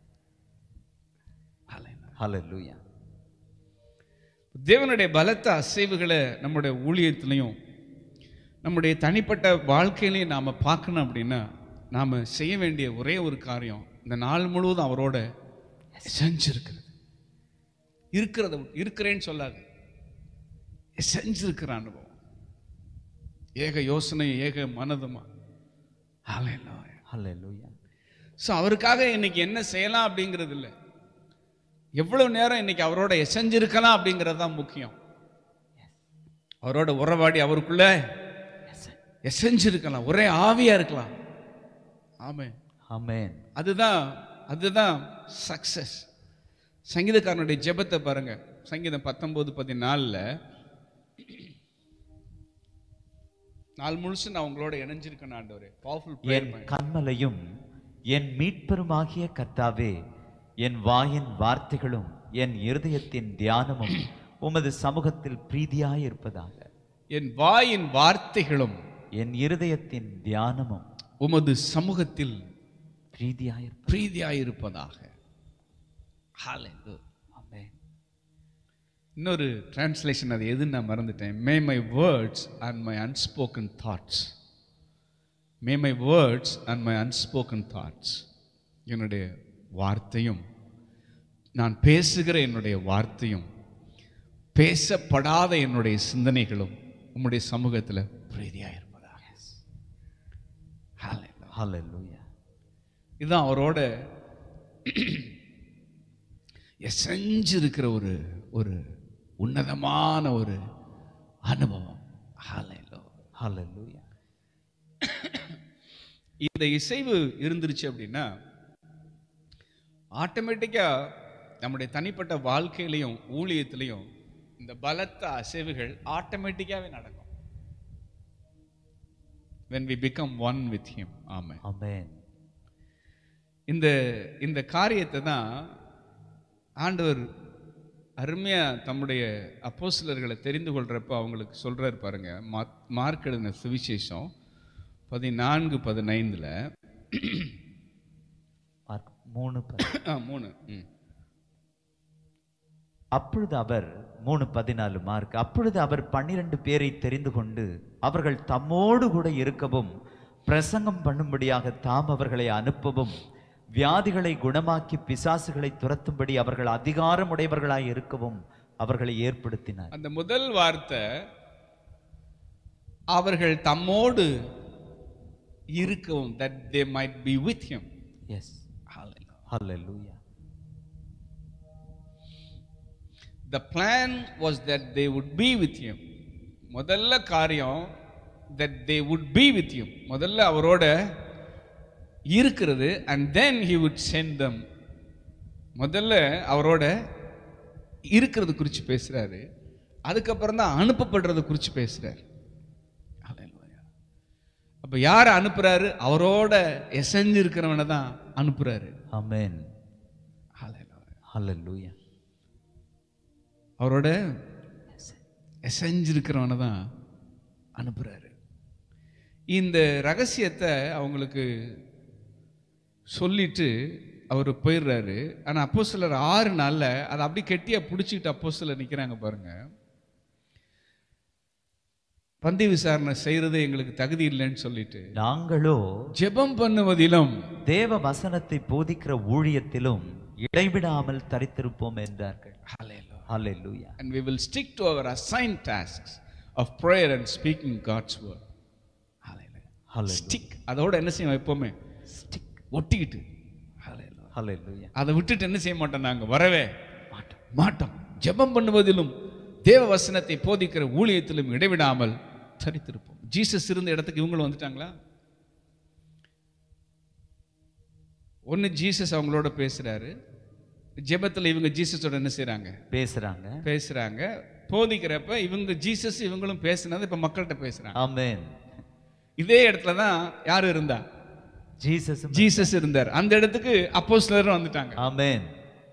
ஹalleluya தேவனுடைய பலத்த அசைவுகளை நம்முடைய ஊழியத்திலையும் நம்முடைய தனிப்பட்ட வாழ்க்கையிலையும் நாம் பார்க்கணும் அப்படின்னா நாம் செய்ய வேண்டிய ஒரே ஒரு காரியம் இந்த நாள் முழுவதும் அவரோட செஞ்சிருக்கிறது இருக்கிறத இருக்கிறேன்னு சொல்லாது செஞ்சிருக்கிற அனுபவம் ஏக யோசனை ஏக மனதுமா ஹalleluya ஹalleluya ஸோ அவருக்காக இன்னைக்கு என்ன செய்யலாம் அப்படிங்கிறது இல்லை எவ்வளவு நேரம் இன்னைக்கு அவரோட எசைஞ்சிருக்கலாம் அப்படிங்கிறது தான் முக்கியம் அவரோட உறவாடி அவருக்குள்ள எசைஞ்சிருக்கலாம் ஒரே ஆவியா இருக்கலாம் ஆமே ஆமென் அதுதான் அதுதான் சக்சஸ் சங்கீதக்காரனுடைய ஜெபத்தை பாருங்க சங்கீதம் பத்தொன்பது பதினாலில் நாள் முழுசு நான் உங்களோட இணைஞ்சிருக்கேன் ஆண்டவரே பவர்ஃபுல் என் கண்மலையும் என் மீட்பெருமாகிய கர்த்தாவே என் வாயின் வார்த்தைகளும் என் இருதயத்தின் தியானமும் உமது சமூகத்தில் பிரீதியாய் இருப்பதாக என் வாயின் வார்த்தைகளும் என் இருதயத்தின் தியானமும் உமது சமூகத்தில் பிரீதியாய் இருப்ப பிரீதியாயிருப்பதாக Hallelujah. ஆமென் இன்னொரு டிரான்ஸ்லேஷன் அது எதுன்னு நான் மறந்துட்டேன் may my words and my unspoken thoughts may my words and my unspoken thoughts என்னுடைய வார்த்தையும் நான் பேசுகிற என்னுடைய வார்த்தையும் பேசப்படாத என்னுடைய சிந்தனைகளும் உம்முடைய சமூகத்தில் பிரீதியாக இருப்பதாக Hallelujah. ஹalleluya இதுதான் அவரோட எசைஞ்சிருக்கிற ஒரு ஒரு உன்னதமான ஒரு அனுபவம் Hallelujah. ஹalleluya இந்த இசைவு இருந்துருச்சு அப்படின்னா ஆட்டோமேட்டிக்காக நம்முடைய தனிப்பட்ட வாழ்க்கையிலையும் ஊழியத்திலையும் இந்த பலத்த அசைவுகள் ஆட்டோமேட்டிக்காகவே நடக்கும் when we become one with him ஆமென் ஆமென் இந்த இந்த காரியத்தை தான் ஆண்டவர் அருமையா தம்முடைய அப்போஸ்தலர்களை தெரிந்து கொள்றப்ப அவங்களுக்கு சொல்றாரு பாருங்க மா- மார்க் எழுதின சுவிசேஷம் பதினான்கு பதினைந்துல மார்க் மூணு பதி- ஆ, மூணு ம். அப்பொழுது அவர் மூணு பதினாலு மார்க் அப்பொழுது அவர் பன்னிரண்டு பேரை தெரிந்து கொண்டு அவர்கள் தம்மோடு கூட இருக்கவும் பிரசங்கம் பண்ணும்படியாக தாம் அவர்களை அனுப்பவும் வியாதிகளை குணமாக்கி பிசாசுகளை துரத்தும்படி அவர்கள் அதிகாரமுடையவர்களாய் இருக்கவும் அவர்களை ஏற்படுத்தினார் அந்த முதல் வார்த்தை அவர்கள் தம்மோடு இருக்கவும் that they might be with him yes hallelujah the plan was that they would be with him முதல்ல காரியம் that they would be with him முதல்ல அவரோட இருக்கிறது and then he would send them முதல்ல அவரோட இருக்கிறது குறித்து பேசுறாரு அதுக்கப்புறம் தான் அனுப்பப்படுறது குறித்து பேசுறாரு Hallelujah. அப்ப யாரை அனுப்புறாரு அவரோட எசைஞ்சு இருக்கிறவனை தான் அனுப்புறாரு ஆமென் Hallelujah. ஹalleluya அவரோட எசைஞ்சிருக்கிறவனை தான் அனுப்புறாரு இந்த ரகசியத்தை அவங்களுக்கு சொல்லிட்டு அவர் போயிடுறாரு ஆனா அப்போ சிலர் ஆறு நாள்ல அதை அப்படி கெட்டியா பிடிச்சிக்கிட்டு அப்போ சிலர் நிக்கிறாங்க பாருங்க பந்தி விசாரணை செய்யறது எங்களுக்கு தகுதி இல்லைன்னு சொல்லிட்டு நாங்களோ ஜெபம் பண்ணுவதிலும் தேவ வசனத்தை போதிக்கிற ஊழியத்திலும் இடைவிடாமல் தரித்திருப்போம் என்றார்கள் ஹalleluya and we will stick to our assigned tasks of prayer and speaking God's word. Hallelujah. Hallelujah. Stick. அதோட என்ன செய்வோம் எப்பவுமே ஸ்டிக் ஒட்டிக்கிட்டு Hallelujah. ஹalleluya அதை விட்டுட்டு என்ன செய்ய மாட்டோம் நாங்க வரவே மாட்டோம் மாட்டோம் ஜெபம் பண்ணுவதிலும் தேவ வசனத்தை போதிக்கிற ஊழியத்திலும் இடைவிடாமல் தரித்திருப்போம் ஜீசஸ் இருந்த இடத்துக்கு இவங்களும் வந்துட்டாங்களா ஒன்னு ஜீசஸ் அவங்களோட பேசுறாரு ஜெபத்துல இவங்க ஜீசஸோட என்ன செய்றாங்க பேசுறாங்க பேசுறாங்க போதிக்கிறப்ப இவங்க ஜீசஸ் இவங்களும் பேசுனது இப்ப மக்கள்கிட்ட பேசுறாங்க ஆமென் இதே இடத்துல தான் யார் இருந்தா ஜீசஸ் ஜீசஸ் இருந்தார் அந்த இடத்துக்கு அப்போஸ்தலரும் வந்துட்டாங்க ஆமென்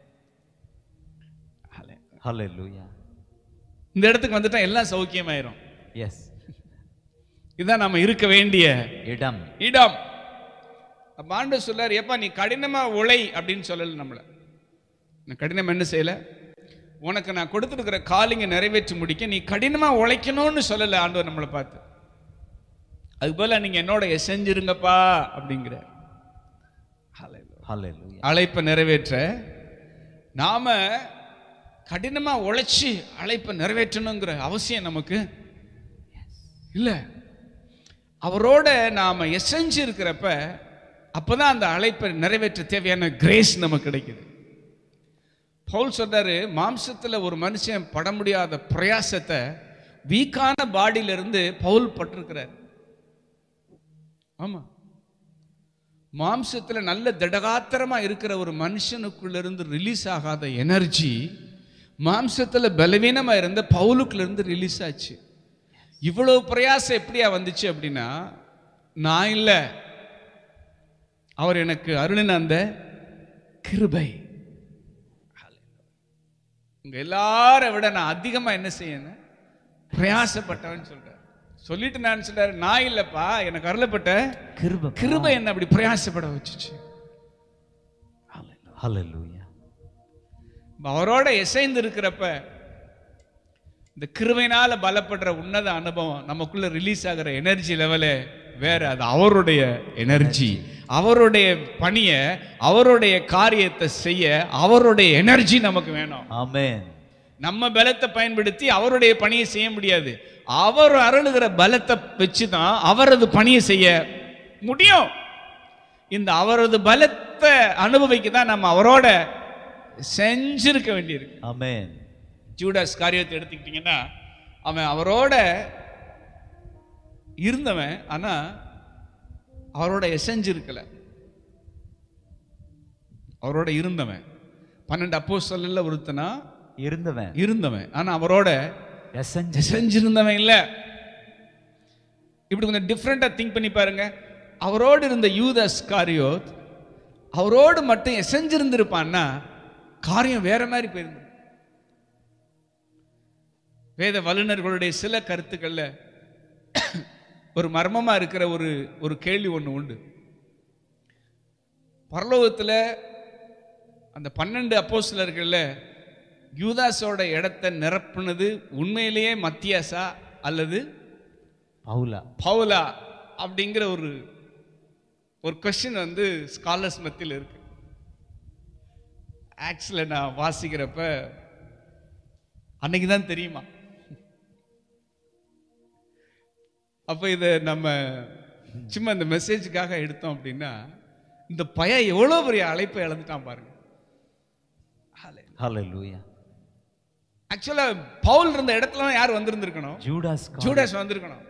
ஹalleluya இந்த இடத்துக்கு வந்துட்டா எல்லாம் சௌக்கியமாயிரும் எஸ் இதுதான் நம்ம இருக்க வேண்டிய இடம் இடம் அப்ப ஆண்டவர் சொல்லார் ஏப்பா நீ கடினமா உழை அப்படின்னு சொல்லல நம்மள நான் கடினம் என்ன செய்யல உனக்கு நான் கொடுத்துருக்கிற காலிங்க நிறைவேற்றி முடிக்க நீ கடினமா உழைக்கணும்னு சொல்லல ஆண்டவர் நம்மளை பார்த்து அதுக்கு போல நீங்க என்னோட எசைஞ்சிருங்கப்பா அப்படிங்கிற ஹalleluya அழைப்பை நிறைவேற்ற நாம கடினமா உழைச்சி அழைப்பை நிறைவேற்றணுங்கிற அவசியம் நமக்கு இல்ல அவரோட நாம எசைஞ்சு இருக்கிறப்ப அப்பதான் அந்த அழைப்பை நிறைவேற்ற தேவையான கிரேஸ் நமக்கு கிடைக்குது பவுல் சொல்றாரு மாம்சத்துல ஒரு மனுஷன் பட முடியாத பிரயாசத்தை வீக்கான பாடியில இருந்து பவுல் பட்டிருக்கிறார் ஆமா மாம்சத்துல நல்ல திடகாத்திரமா இருக்கிற ஒரு மனுஷனுக்குள்ள இருந்து ரிலீஸ் ஆகாத எனர்ஜி மாம்சத்துல பலவீனமா இருந்த பவுலுக்குள்ள இருந்து ரிலீஸ் ஆச்சு இவ்வளவு பிரயாசம் எப்படியா வந்துச்சு அப்படின்னா நான் இல்ல அவர் எனக்கு அருளின அந்த கிருபை உங்க எல்லாரை விட நான் அதிகமா என்ன செய்யணும் பிரயாசப்பட்டவன் சொல்றார் சொல்லிட்டு நான் சொல்றாரு நான் இல்லப்பா எனக்கு அருளப்பட்ட கிருபை கிருபை என்ன அப்படி பிரயாசப்பட வச்சுச்சு ஹalleluya அவரோட இசைந்து இருக்கிறப்ப இந்த கிருபையினால பலப்படுற உன்னத அனுபவம் நமக்குள்ள ரிலீஸ் ஆகிற எனர்ஜி லெவலே வேற அது அவருடைய எனர்ஜி அவருடைய பணியை அவருடைய காரியத்தை செய்ய அவருடைய எனர்ஜி நமக்கு வேணும் ஆமென் நம்ம பலத்தை பயன்படுத்தி அவருடைய பணியை செய்ய முடியாது அவர் அருளுகிற பலத்தை வச்சு தான் அவரது பணியை செய்ய முடியும் இந்த அவரது பலத்தை அனுபவிக்க தான் நம்ம அவரோட செஞ்சிருக்க வேண்டியிருக்கு ஆமென் ஜூடாஸ் காரியத்தை எடுத்துக்கிட்டிங்கன்னா அவன் அவரோட இருந்தவன் ஆனா அவரோட எசெஞ்சு இருக்கல அவரோட இருந்தவன் பன்னெண்டு அப்போ சொல்லல ஒருத்தனா இருந்தவன் இருந்தவன் ஆனா அவரோட எசஞ்சு செஞ்சிருந்தவன் இல்ல இப்படி கொஞ்சம் டிஃப்ரெண்டா திங்க் பண்ணி பாருங்க அவரோடு இருந்த யூதஸ் காரியோத் அவரோடு மட்டும் எசைஞ்சிருந்திருப்பான்னா காரியம் வேற மாதிரி போயிருந்து வேத வல்லுநர்களுடைய சில கருத்துக்கள்ல ஒரு மர்மமா இருக்கிற ஒரு ஒரு கேள்வி ஒண்ணு உண்டு பரலோகத்துல அந்த பன்னெண்டு அப்போஸ்தலர்கள்ல யூதாஸோட இடத்தை நிரப்புனது உண்மையிலேயே மத்தியாசா அல்லது பவுலா பவுலா அப்படிங்கிற ஒரு ஒரு கொஸ்டின் வந்து ஸ்காலர்ஸ் மத்தியில் இருக்கு ஆக்சுவல நான் வாசிக்கிறப்ப அன்னைக்கு தான் தெரியுமா அப்போ இதை நம்ம சும்மா இந்த மெசேஜுக்காக எடுத்தோம் அப்படின்னா இந்த பையன் எவ்வளோ பெரிய அழைப்பை இழந்துட்டான் பாருங்க ஹalleluya ஆக்சுவலா பவுல் இருந்த இடத்துல யார் வந்திருந்திருக்கணும் ஜூடாஸ் ஜூடாஸ் வந்திருக்கணும்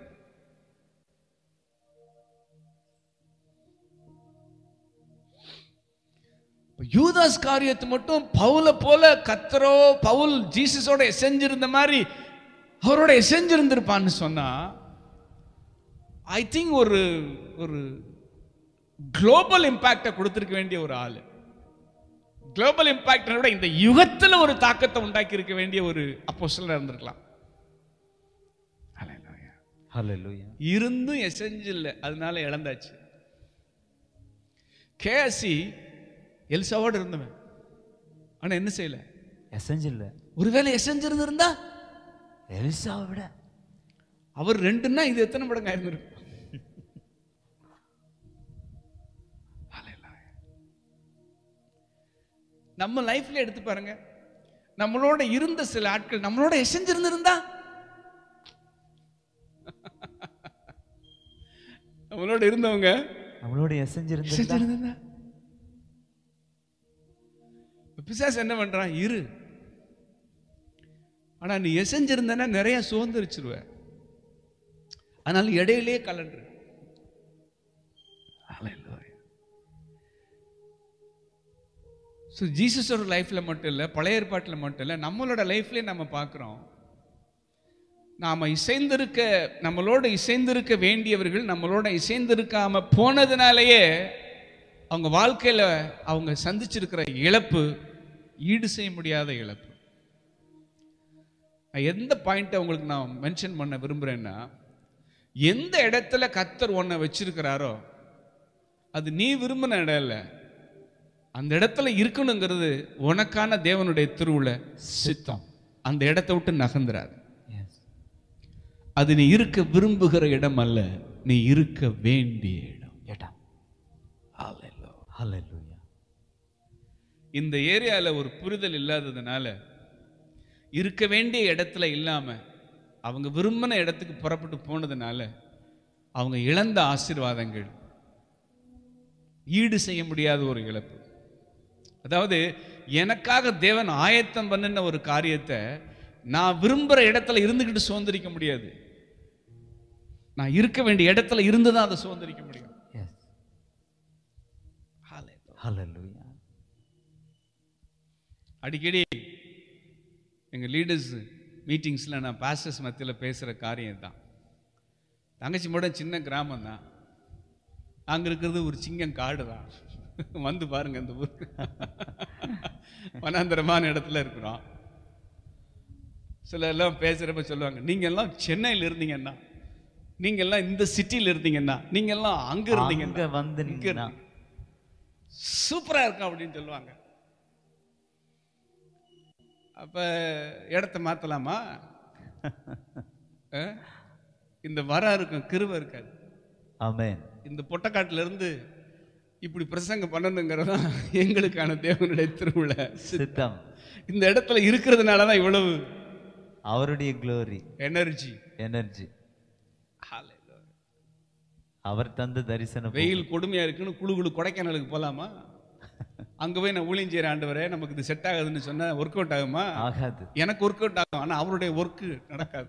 இப்ப யூதாஸ் காரியத்தை மட்டும் பவுல போல கத்தரோ பவுல் ஜீசஸோட செஞ்சிருந்த மாதிரி அவரோட செஞ்சிருந்திருப்பான்னு சொன்னா ஐ திங்க் ஒரு ஒரு குளோபல் இம்பாக்டை கொடுத்திருக்க வேண்டிய ஒரு ஆளு குளோபல் இம்பாக்ட் விட இந்த யுகத்துல ஒரு தாக்கத்தை உண்டாக்கி இருக்க வேண்டிய ஒரு அப்போஸ்தலரா இருந்திருக்கலாம் Hallelujah. ஹalleluya இருந்தும் எசெஞ்சு இல்லை அதனால இழந்தாச்சு கேசி எல்சாவோடு இருந்தவன் ஆனா என்ன செய்யல எசஞ்சு இல்ல ஒருவேளை எசெஞ்சு இருந்திருந்தா எலிசாவை விட அவர் ரெண்டுன்னா இது எத்தனை மடங்கு ஆயிருந்திருக்கும் Hallelujah. நம்ம லைஃப்ல எடுத்து பாருங்க நம்மளோட இருந்த சில ஆட்கள் நம்மளோட எசெஞ்சு இருந்திருந்தா நம்மளோட இருந்தவங்க நம்மளோட எசஞ்சு இருந்தா செஞ்சிருந்தா பிசாசு என்ன பண்றான் இரு ஆனா நீ எசைஞ்சிருந்தனா நிறைய சுதந்திரிச்சிருவ அதனால இடையிலே கலண்டு ஸோ ஜீசஸோட லைஃப்ல மட்டும் இல்லை பழைய ஏற்பாட்டில் மட்டும் இல்லை நம்மளோட லைஃப்லயே நம்ம பார்க்குறோம் நாம இசைந்திருக்க நம்மளோட இசைந்திருக்க வேண்டியவர்கள் நம்மளோட இசைந்திருக்காம போனதுனாலேயே அவங்க வாழ்க்கையில அவங்க சந்திச்சிருக்கிற இழப்பு ஈடு செய்ய முடியாத இழப்பு நான் எந்த பாயிண்ட்டை உங்களுக்கு நான் மென்ஷன் பண்ண விரும்புகிறேன்னா எந்த இடத்துல கத்தர் உன்னை வச்சிருக்கிறாரோ அது நீ விரும்பின இடம் இல்லை அந்த இடத்துல இருக்கணுங்கிறது உனக்கான தேவனுடைய திருவுள சித்தம் அந்த இடத்த விட்டு நகர்ந்துறாரு எஸ் அது நீ இருக்க விரும்புகிற இடம் அல்ல நீ இருக்க வேண்டிய இடம் இடம் ஹalleluya இந்த ஏரியால ஒரு புரிதல் இல்லாததுனால இருக்க வேண்டிய இடத்துல இல்லாம அவங்க விரும்பின இடத்துக்கு புறப்பட்டு போனதுனால அவங்க இழந்த ஆசீர்வாதங்கள் ஈடு செய்ய முடியாத ஒரு இழப்பு அதாவது எனக்காக தேவன் ஆயத்தம் பண்ணின ஒரு காரியத்தை நான் விரும்புற இடத்துல இருந்துகிட்டு சுதந்திரிக்க முடியாது நான் இருக்க வேண்டிய இடத்துல இருந்து தான் அதை சுதந்திரிக்க முடியும் எஸ் ஹalleluya அடிக்கடி எங்கள் லீடர்ஸ் மீட்டிங்ஸில் நான் பாஸ்டர்ஸ் மத்தியில் பேசுகிற காரியம் தான் தங்கச்சி கூட சின்ன கிராமம் தான் அங்கே இருக்கிறது ஒரு சிங்கம் காடு தான் வந்து பாருங்க இந்த ஊருக்கு வனாந்தரமான இடத்துல இருக்கிறோம் சில எல்லாம் பேசுகிறப்ப சொல்லுவாங்க நீங்க எல்லாம் சென்னையில் இருந்தீங்கன்னா நீங்க எல்லாம் இந்த சிட்டியில் இருந்தீங்கன்னா நீங்க எல்லாம் அங்க இருந்தீங்கன்னா அங்க வந்து இங்க நின்னா இருந்தீங்க. சூப்பரா இருக்கும் அப்படின்னு சொல்லுவாங்க அப்ப இடத்த மாத்தலாமா அஹ்? இந்த வரம் இருக்கும் கிருபை இருக்காது ஆமென் இந்த பொட்டக்காட்டுல இருந்து இப்படி பிரசங்கம் பண்ணணுங்கிறது தான் எங்களுக்கான தேவனுடைய திருவிழா சித்தம் இந்த இடத்துல இருக்கிறதுனால தான் இவ்வளவு அவருடைய க்ளோரி எனர்ஜி எனர்ஜி அவர் தந்த தரிசனம் வெயில் கொடுமையா இருக்குன்னு குழு குழு கொடைக்கானலுக்கு போலாமா அங்க போய் நான் ஊழியம் செய்யற ஆண்டவரே நமக்கு இது செட் ஆகுதுன்னு சொன்னா ஒர்க் அவுட் ஆகுமா ஆகாது எனக்கு ஒர்க் அவுட் ஆகும் ஆனா அவருடைய ஒர்க் நடக்காது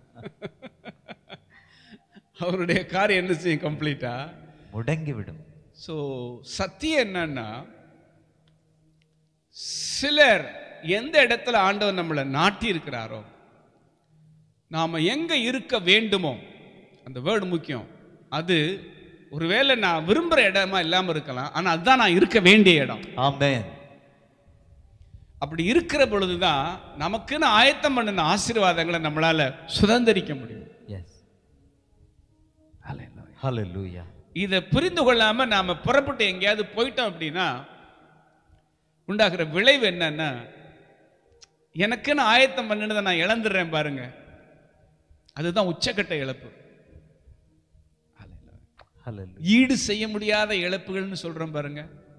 அவருடைய காரியம் என்ன செய்யும் கம்ப்ளீட்டா முடங்கி விடும் ஸோ சத்தியம் என்னன்னா சிலர் எந்த இடத்துல ஆண்டவர் நம்மளை நாட்டி இருக்கிறாரோ நாம எங்க இருக்க வேண்டுமோ அந்த வேர்டு முக்கியம் அது ஒருவேளை நான் விரும்புற இடமா இல்லாம இருக்கலாம் ஆனா அதுதான் நான் இருக்க வேண்டிய இடம் ஆமென் அப்படி இருக்கிற பொழுதுதான் நமக்குன்னு ஆயத்தம் பண்ணின ஆசீர்வாதங்களை நம்மளால சுதந்திரிக்க முடியும் எஸ் ஹalleluya இதை புரிந்து கொள்ளாம நாம புறப்பட்டு எங்கேயாவது போயிட்டோம் அப்படின்னா உண்டாகிற விளைவு என்னன்னா எனக்குன்னு ஆயத்தம் பண்ணினதை நான் இழந்துடுறேன் பாருங்க அதுதான் உச்சக்கட்ட இழப்பு ஹalleluya ஈடு செய்ய முடியாத இழப்புகள்னு சொல்றேன் பாருங்க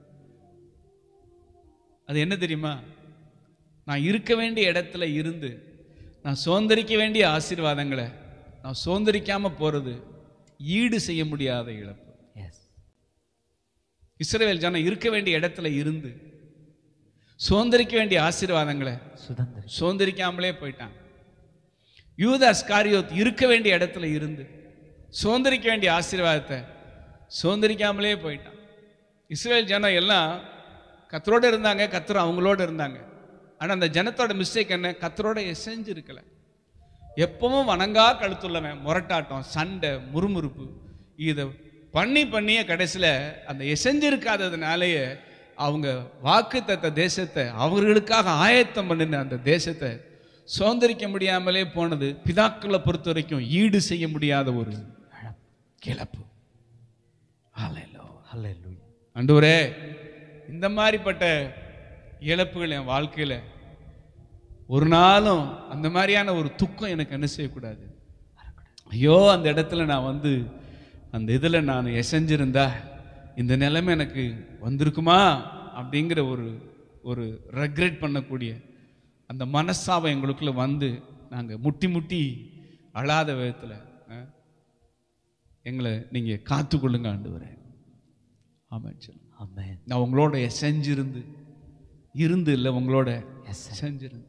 அது என்ன தெரியுமா நான் இருக்க வேண்டிய இடத்துல இருந்து நான் சுதந்திரிக்க வேண்டிய ஆசீர்வாதங்களை நான் சுதந்திரிக்காம போறது ஈடு செய்ய முடியாத இழப்பு எஸ் இஸ்ரவேல் ஜனம் இருக்க வேண்டிய இடத்துல இருந்து சுதந்திரிக்க வேண்டிய ஆசீர்வாதங்களை சுதந்திரம் சுதந்திரிக்காமலே போயிட்டாங்க யூதாஸ் காரியோத் இருக்க வேண்டிய இடத்துல இருந்து சுதந்திரிக்க வேண்டிய ஆசீர்வாதத்தை சுதந்திரிக்காமலே போயிட்டான் இஸ்ரேல் ஜனம் எல்லாம் கத்தரோட இருந்தாங்க கத்தர் அவங்களோட இருந்தாங்க ஆனா அந்த ஜனத்தோட மிஸ்டேக் என்ன கத்தரோட எசைஞ்சு இருக்கல எப்பவும் வணங்கா கழுத்துள்ளவன் முரட்டாட்டம் சண்டை முறுமுறுப்பு இதை பண்ணி பண்ணியே கடைசியில் அந்த எசைஞ்சிருக்காததுனாலேயே அவங்க வாக்கு தத்த தேசத்தை அவர்களுக்காக ஆயத்தம் பண்ணின அந்த தேசத்தை சுதந்திரிக்க முடியாமலே போனது பிதாக்களை பொறுத்த வரைக்கும் ஈடு செய்ய முடியாத ஒரு இழப்பு ஹalleluya அண்டூரே இந்த மாதிரிப்பட்ட இழப்புகள் என் வாழ்க்கையில ஒரு நாளும் அந்த மாதிரியான ஒரு துக்கம் எனக்கு என்ன செய்யக்கூடாது ஐயோ அந்த இடத்துல நான் வந்து அந்த இதில் நான் எசைஞ்சிருந்தா இந்த நிலைமை எனக்கு வந்திருக்குமா அப்படிங்கிற ஒரு ஒரு ரெக்ரெட் பண்ணக்கூடிய அந்த மனசாவை எங்களுக்குள்ள வந்து நாங்கள் முட்டி முட்டி அழாத விதத்தில் எங்களை நீங்கள் காத்துக்கொள்ளுங்க ஆண்டு ஆமாம் சொல்லுங்க ஆமென் நான் உங்களோட செஞ்சிருந்து இருந்து இல்லை உங்களோட Yes, sir. செஞ்சிருந்து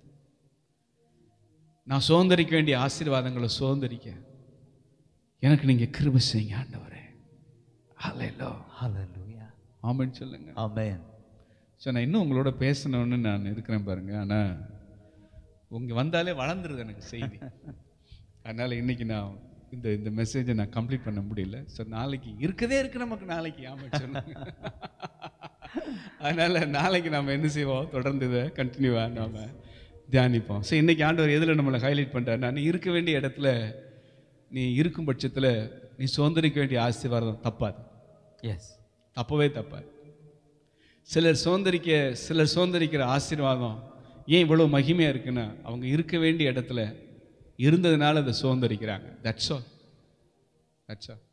நான் சுதந்திரிக்க வேண்டிய ஆசீர்வாதங்களை சுதந்திரிக்க எனக்கு நீங்க கிருபை செய்யுங்க ஆண்டவரே ஹalleluya ஹalleluya ஆமென் சொல்லுங்க ஆமென் ஸோ நான் இன்னும் உங்களோட பேசணும்னு நான் இருக்கிறேன் பாருங்க ஆனா உங்க வந்தாலே வளர்ந்துருது எனக்கு செய்தி அதனால இன்னைக்கு நான் இந்த இந்த மெசேஜை நான் கம்ப்ளீட் பண்ண முடியல ஸோ நாளைக்கு இருக்கதே இருக்கு நமக்கு நாளைக்கு ஆமாம் சொல்லுங்க அதனால நாளைக்கு நாம என்ன செய்வோம் தொடர்ந்து இதை கண்டினியூவாக நாம தியானிப்போம் ஸோ இன்னைக்கு ஆண்டவர் எதில் நம்மளை ஹைலைட் பண்ணுறாருன்னா நீ இருக்க வேண்டிய இடத்துல நீ இருக்கும் பட்சத்தில் நீ சுதந்திரிக்க வேண்டிய ஆசீர்வாதம் தப்பாது எஸ் தப்பவே தப்பாது சிலர் சுதந்திரிக்க சிலர் சுதந்திரிக்கிற ஆசீர்வாதம் ஏன் இவ்வளோ மகிமையாக இருக்குன்னா அவங்க இருக்க வேண்டிய இடத்துல இருந்ததுனால அதை சுதந்திரிக்கிறாங்க தட்ஸ் ஆல் தட்ஸ் ஆல்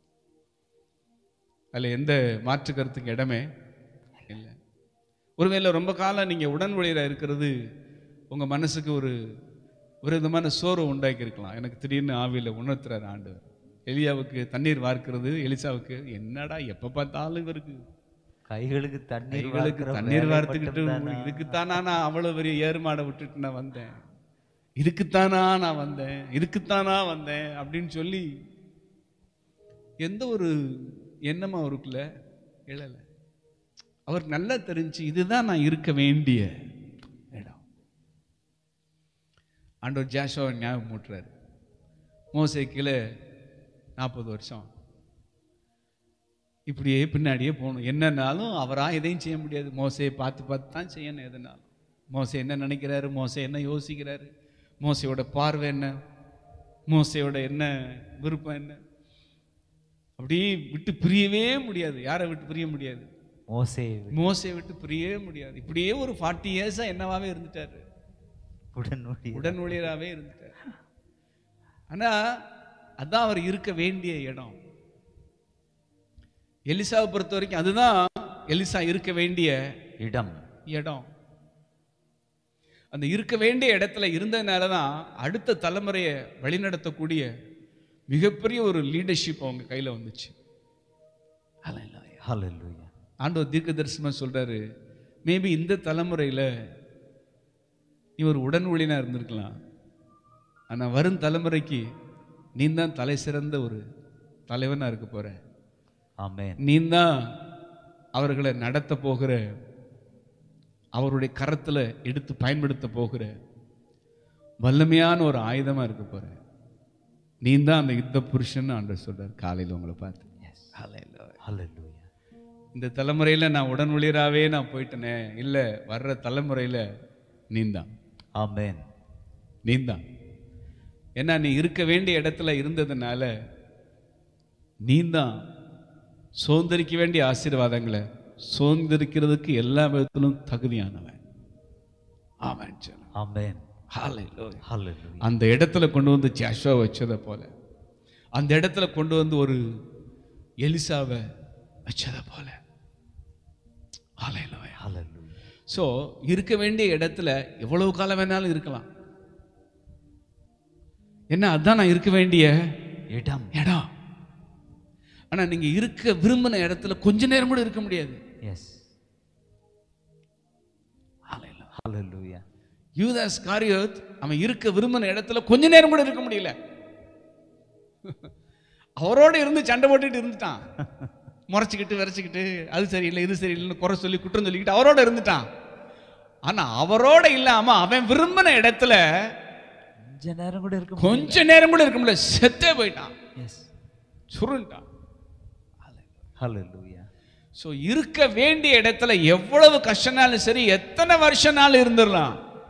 அதில் எந்த மாற்று கருத்துக்கு இடமே இல்லை ஒருவேளை ரொம்ப காலம் நீங்கள் உடன் ஊழியராக இருக்கிறது உங்கள் மனசுக்கு ஒரு ஒரு விதமான சோர்வு உண்டாக்கி இருக்கலாம் எனக்கு திடீர்னு ஆவியில் உணர்த்துறார் ஆண்டவர் எலியாவுக்கு தண்ணீர் வார்க்கிறது எலிசாவுக்கு என்னடா எப்போ பார்த்தாலும் இவருக்கு கைகளுக்கு தண்ணீர் கைகளுக்கு வார்க்கிற தண்ணீர் வேலை வார்த்துக்கிட்டு மட்டும்தானா? இதுக்குத்தானா நான் அவ்வளவு பெரிய ஏறுமாடை விட்டுட்டு நான் வந்தேன் இதுக்குத்தானா நான் வந்தேன் இதுக்குத்தானா வந்தேன் அப்படின்னு சொல்லி எந்த ஒரு எண்ணமும் அவருக்குள்ள எழல அவருக்கு நல்லா தெரிஞ்சு இதுதான் நான் இருக்க வேண்டிய இடம் ஆண்டவர் ஜாஷோவை ஞாபகம் மூட்டுறாரு மோசே கீழே நாற்பது வருஷம் இப்படியே பின்னாடியே போகணும் என்னன்னாலும் அவராக எதையும் செய்ய முடியாது மோசையை பார்த்து பார்த்து தான் செய்யணும் எதுனாலும் மோசை என்ன நினைக்கிறாரு மோசை என்ன யோசிக்கிறாரு மோசையோட பார்வை என்ன மோசையோட என்ன விருப்பம் என்ன அப்படியே விட்டு பிரியவே முடியாது யாரை விட்டு பிரிய முடியாது மோசே மோசையை விட்டு பிரியவே முடியாது இப்படியே ஒரு ஃபார்ட்டி இயர்ஸாக என்னவாவே இருந்துட்டாரு உடன் ஊழியர். உடன் ஊழியராகவே இருந்துட்டார் ஆனா அதான் அவர் இருக்க வேண்டிய இடம் எலிசாவை பொறுத்த வரைக்கும் அதுதான் எலிசா இருக்க வேண்டிய இடம் இடம் அந்த இருக்க வேண்டிய இடத்துல இருந்ததுனால தான் அடுத்த தலைமுறையை வழிநடத்தக்கூடிய மிகப்பெரிய ஒரு லீடர்ஷிப் அவங்க கையில் வந்துச்சு ஹalleluya ஆண்டவர் தீர்க்க தரிசனமாக சொல்கிறாரு மேபி இந்த தலைமுறையில் இவர் உடன் ஊழியனாக இருந்திருக்கலாம் ஆனால் வரும் தலைமுறைக்கு நீ தான் தலை சிறந்த ஒரு தலைவனாக இருக்க போற ஆமென் நீ தான் அவர்களை நடத்த போகிற அவருடைய கரத்தில் எடுத்து பயன்படுத்த போகிற வல்லமையான ஒரு ஆயுதமாக இருக்க போற நீ தான் அந்த யுத்த புருஷன் ஆண்டவர் சொல்றார் காலையில் உங்களை பார்த்து ஹalleluya இந்த தலைமுறையில் நான் உடன் ஊழியராகவே நான் போயிட்டேனே இல்லை வர்ற தலைமுறையில் நீந்தான் ஆமென் நீந்தான் ஏன்னா நீ இருக்க வேண்டிய இடத்துல இருந்ததுனால நீந்தான் சுதந்திரிக்க வேண்டிய ஆசீர்வாதங்களை சுதந்திரிக்கிறதுக்கு எல்லா விதத்திலும் தகுதியானவன் ஆமாம் ஆமென் ஹalleluya ஹalleluya அந்த இடத்துல கொண்டு வந்து ஜாஷுவா வச்சதை போல அந்த இடத்துல கொண்டு வந்து ஒரு எலிசாவை வச்சதை போல ஹalleluya ஹalleluya ஸோ இருக்க வேண்டிய இடத்துல எவ்வளவு காலம் வேணாலும் இருக்கலாம் என்ன அதான் நான் இருக்க வேண்டிய இடம் இடம் ஆனா நீங்க இருக்க விரும்பின இடத்துல கொஞ்ச நேரம் கூட இருக்க முடியாது எஸ் ஹalleluya யூதாஸ் காரியோத் அவன் இருக்க விரும்பின இடத்துல கொஞ்ச நேரம் கூட இருக்க முடியல அவரோட இருந்து சண்டை போட்டுட்டு இருந்துட்டான் முறைச்சிக்கிட்டு விரைச்சிக்கிட்டு அது சரியில்லை இது சரியில்லைன்னு குறை சொல்லி குற்றம் சொல்லிக்கிட்டு அவரோட இருந்துட்டான் ஆனா அவரோட இல்லாம அவன் விரும்பின இடத்துல கொஞ்ச நேரம் கூட இருக்க கொஞ்ச நேரம் கூட இருக்க முடியல செத்தே போயிட்டான் எஸ் சுருண்டான் ஹalleluya ஸோ இருக்க வேண்டிய இடத்துல எவ்வளவு கஷ்டனாலும் சரி எத்தனை வருஷனாலும் இருந்துடலாம்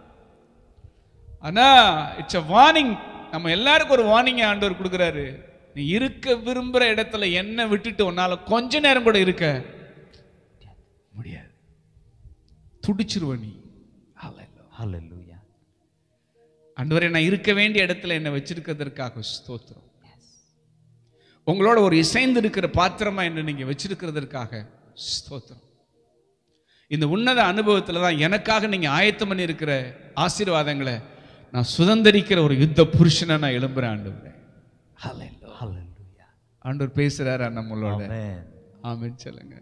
ஆனா இட்ஸ் a வார்னிங் நம்ம எல்லாருக்கும் ஒரு வார்னிங் ஆண்டவர் கொடுக்குறாரு நீ இருக்க விரும்புற இடத்துல என்ன விட்டுட்டு உன்னால கொஞ்ச நேரம் கூட இருக்க முடியாது துடிச்சிருவ நீ ஹalleluya ஆண்டவரே நான் இருக்க வேண்டிய இடத்துல என்னை வச்சிருக்கிறதற்காக ஸ்தோத்திரம் உங்களோட ஒரு இசைந்து இருக்கிற பாத்திரமா என்ன நீங்க வச்சிருக்கிறதற்காக ஸ்தோத்திரம் இந்த உன்னத அனுபவத்துல தான் எனக்காக நீங்க ஆயத்தம் பண்ணி இருக்கிற ஆசீர்வாதங்களை நான் சுதந்திரிக்கிற ஒரு யுத்த புருஷனா நான் எழும்புறேன் ஆண்டவரே ஹalleluya ஆண்டவர் பேசுறாரா நம்மளோட ஆமென் ஆமென் சொல்லுங்க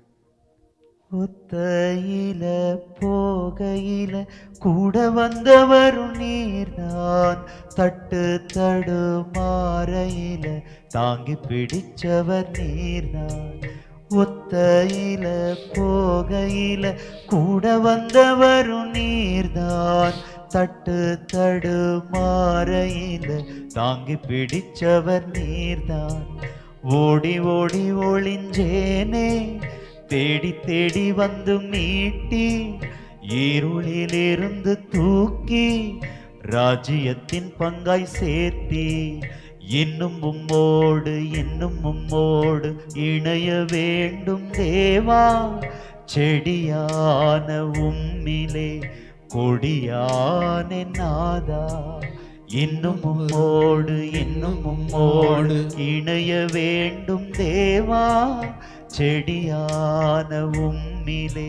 ஒத்தையில போகையில கூட வந்தவரும் நீர்தான் தட்டு தடுமாறையில தாங்கி பிடிச்சவர் நீர்தான் ஒத்தையில போகையில கூட வந்தவரும் நீர்தான் தட்டு தடுமாறையில தாங்கி பிடிச்சவர் நீர்தான் ஓடி ஓடி ஒளிஞ்சேனே தேடி தேடி வந்து மீட்டி இருளிலிருந்து தூக்கி ராஜ்யத்தின் பங்காய் சேர்த்தி இன்னும் உம்மோடு இன்னும் உம்மோடு இணைய வேண்டும் தேவா செடியான உம்மிலே கொடியான நாதா இன்னும் உம்மோடு இன்னும் உம்மோடு இணைய வேண்டும் தேவா செடியான உம்மிலே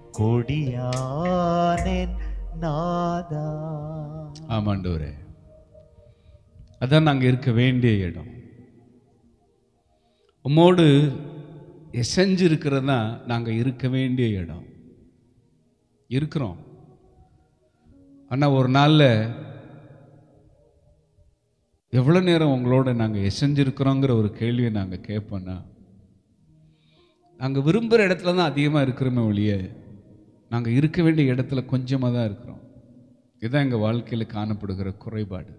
கொடியானேன் நாதா ஆமாண்டவரே அதான் நாங்க இருக்க வேண்டிய இடம் உம்மோடு எசைஞ்சு இருக்கிறது தான் நாங்க இருக்க வேண்டிய இடம் இருக்கிறோம் ஆனா ஒரு நாள்ல எவ்வளவு நேரம் உங்களோட நாங்க எசைஞ்சிருக்கிறோங்கிற ஒரு கேள்வியை நாங்க கேட்போம்னா நாங்க விரும்புகிற இடத்துல தான் அதிகமாக இருக்கிறோமே ஒழிய நாங்க இருக்க வேண்டிய இடத்துல கொஞ்சமாக தான் இருக்கிறோம் இதுதான் எங்கள் வாழ்க்கையில் காணப்படுகிற குறைபாடு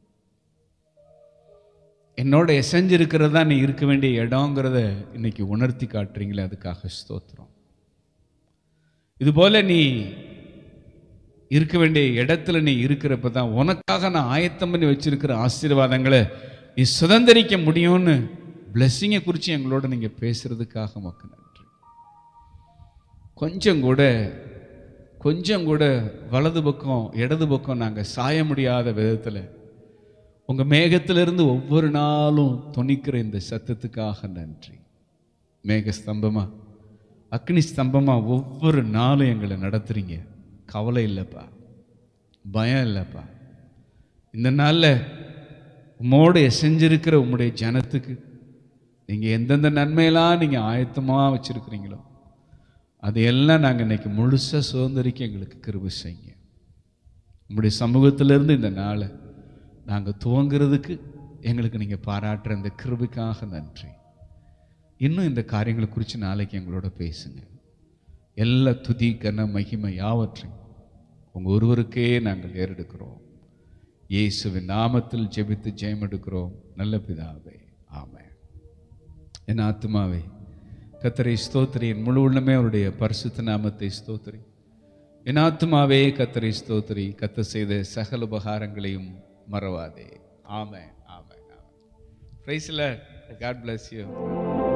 என்னோட எசைஞ்சு இருக்கிறது தான் நீ இருக்க வேண்டிய இடங்கிறத இன்னைக்கு உணர்த்தி காட்டுறீங்களே அதுக்காக ஸ்தோத்திரம் இதுபோல நீ இருக்க வேண்டிய இடத்துல நீ இருக்கிறப்ப தான் உனக்காக நான் ஆயத்தம் பண்ணி வச்சிருக்கிற ஆசீர்வாதங்களை நீ சுதந்திரிக்க முடியும்னு பிளெஸ்ஸிங்கை குறித்து எங்களோட நீங்கள் பேசுறதுக்காக மக்கள் நன்றி கொஞ்சம் கூட கொஞ்சம் கூட வலது பக்கம் இடது பக்கம் நாங்கள் சாய முடியாத விதத்தில் உங்கள் மேகத்திலிருந்து ஒவ்வொரு நாளும் துணிக்கிற இந்த சத்தத்துக்காக நன்றி மேக ஸ்தம்பமா அக்னி ஸ்தம்பமா ஒவ்வொரு நாளும் எங்களை நடத்துறீங்க கவலை இல்லைப்பா பயம் இல்லைப்பா இந்த நாளில் உம்மோடு செஞ்சிருக்கிற உம்முடைய ஜனத்துக்கு நீங்கள் எந்தெந்த நன்மையெல்லாம் நீங்கள் ஆயத்தமாக வச்சுருக்கிறீங்களோ அதையெல்லாம் நாங்கள் இன்னைக்கு முழுசாக சுதந்திரிக்க எங்களுக்கு கிருபை செய்யுங்க உம்முடைய சமூகத்திலிருந்து இந்த நாளை நாங்கள் துவங்குறதுக்கு எங்களுக்கு நீங்கள் பாராட்டுற இந்த கிருபைக்காக நன்றி இன்னும் இந்த காரியங்களை குறித்து நாளைக்கு எங்களோட பேசுங்க எல்லா துதி கன மகிமை யாவற்றையும் உங்கள் ஒருவருக்கே நாங்கள் ஏறெடுக்கிறோம் இயேசுவின் நாமத்தில் ஜெபித்து ஜெயம் எடுக்கிறோம் நல்ல பிதாவே ஆமென் என் ஆத்மாவே கத்தரை ஸ்தோத்திரி என் முழு உள்ளமே அவருடைய பரிசுத்த நாமத்தை ஸ்தோத்திரி என் ஆத்மாவே கத்தரை ஸ்தோத்திரி கத்த செய்த சகல உபகாரங்களையும் மறவாதே ஆமென் ஆமென் ஆமென் பிரைஸ்ல காட் bless you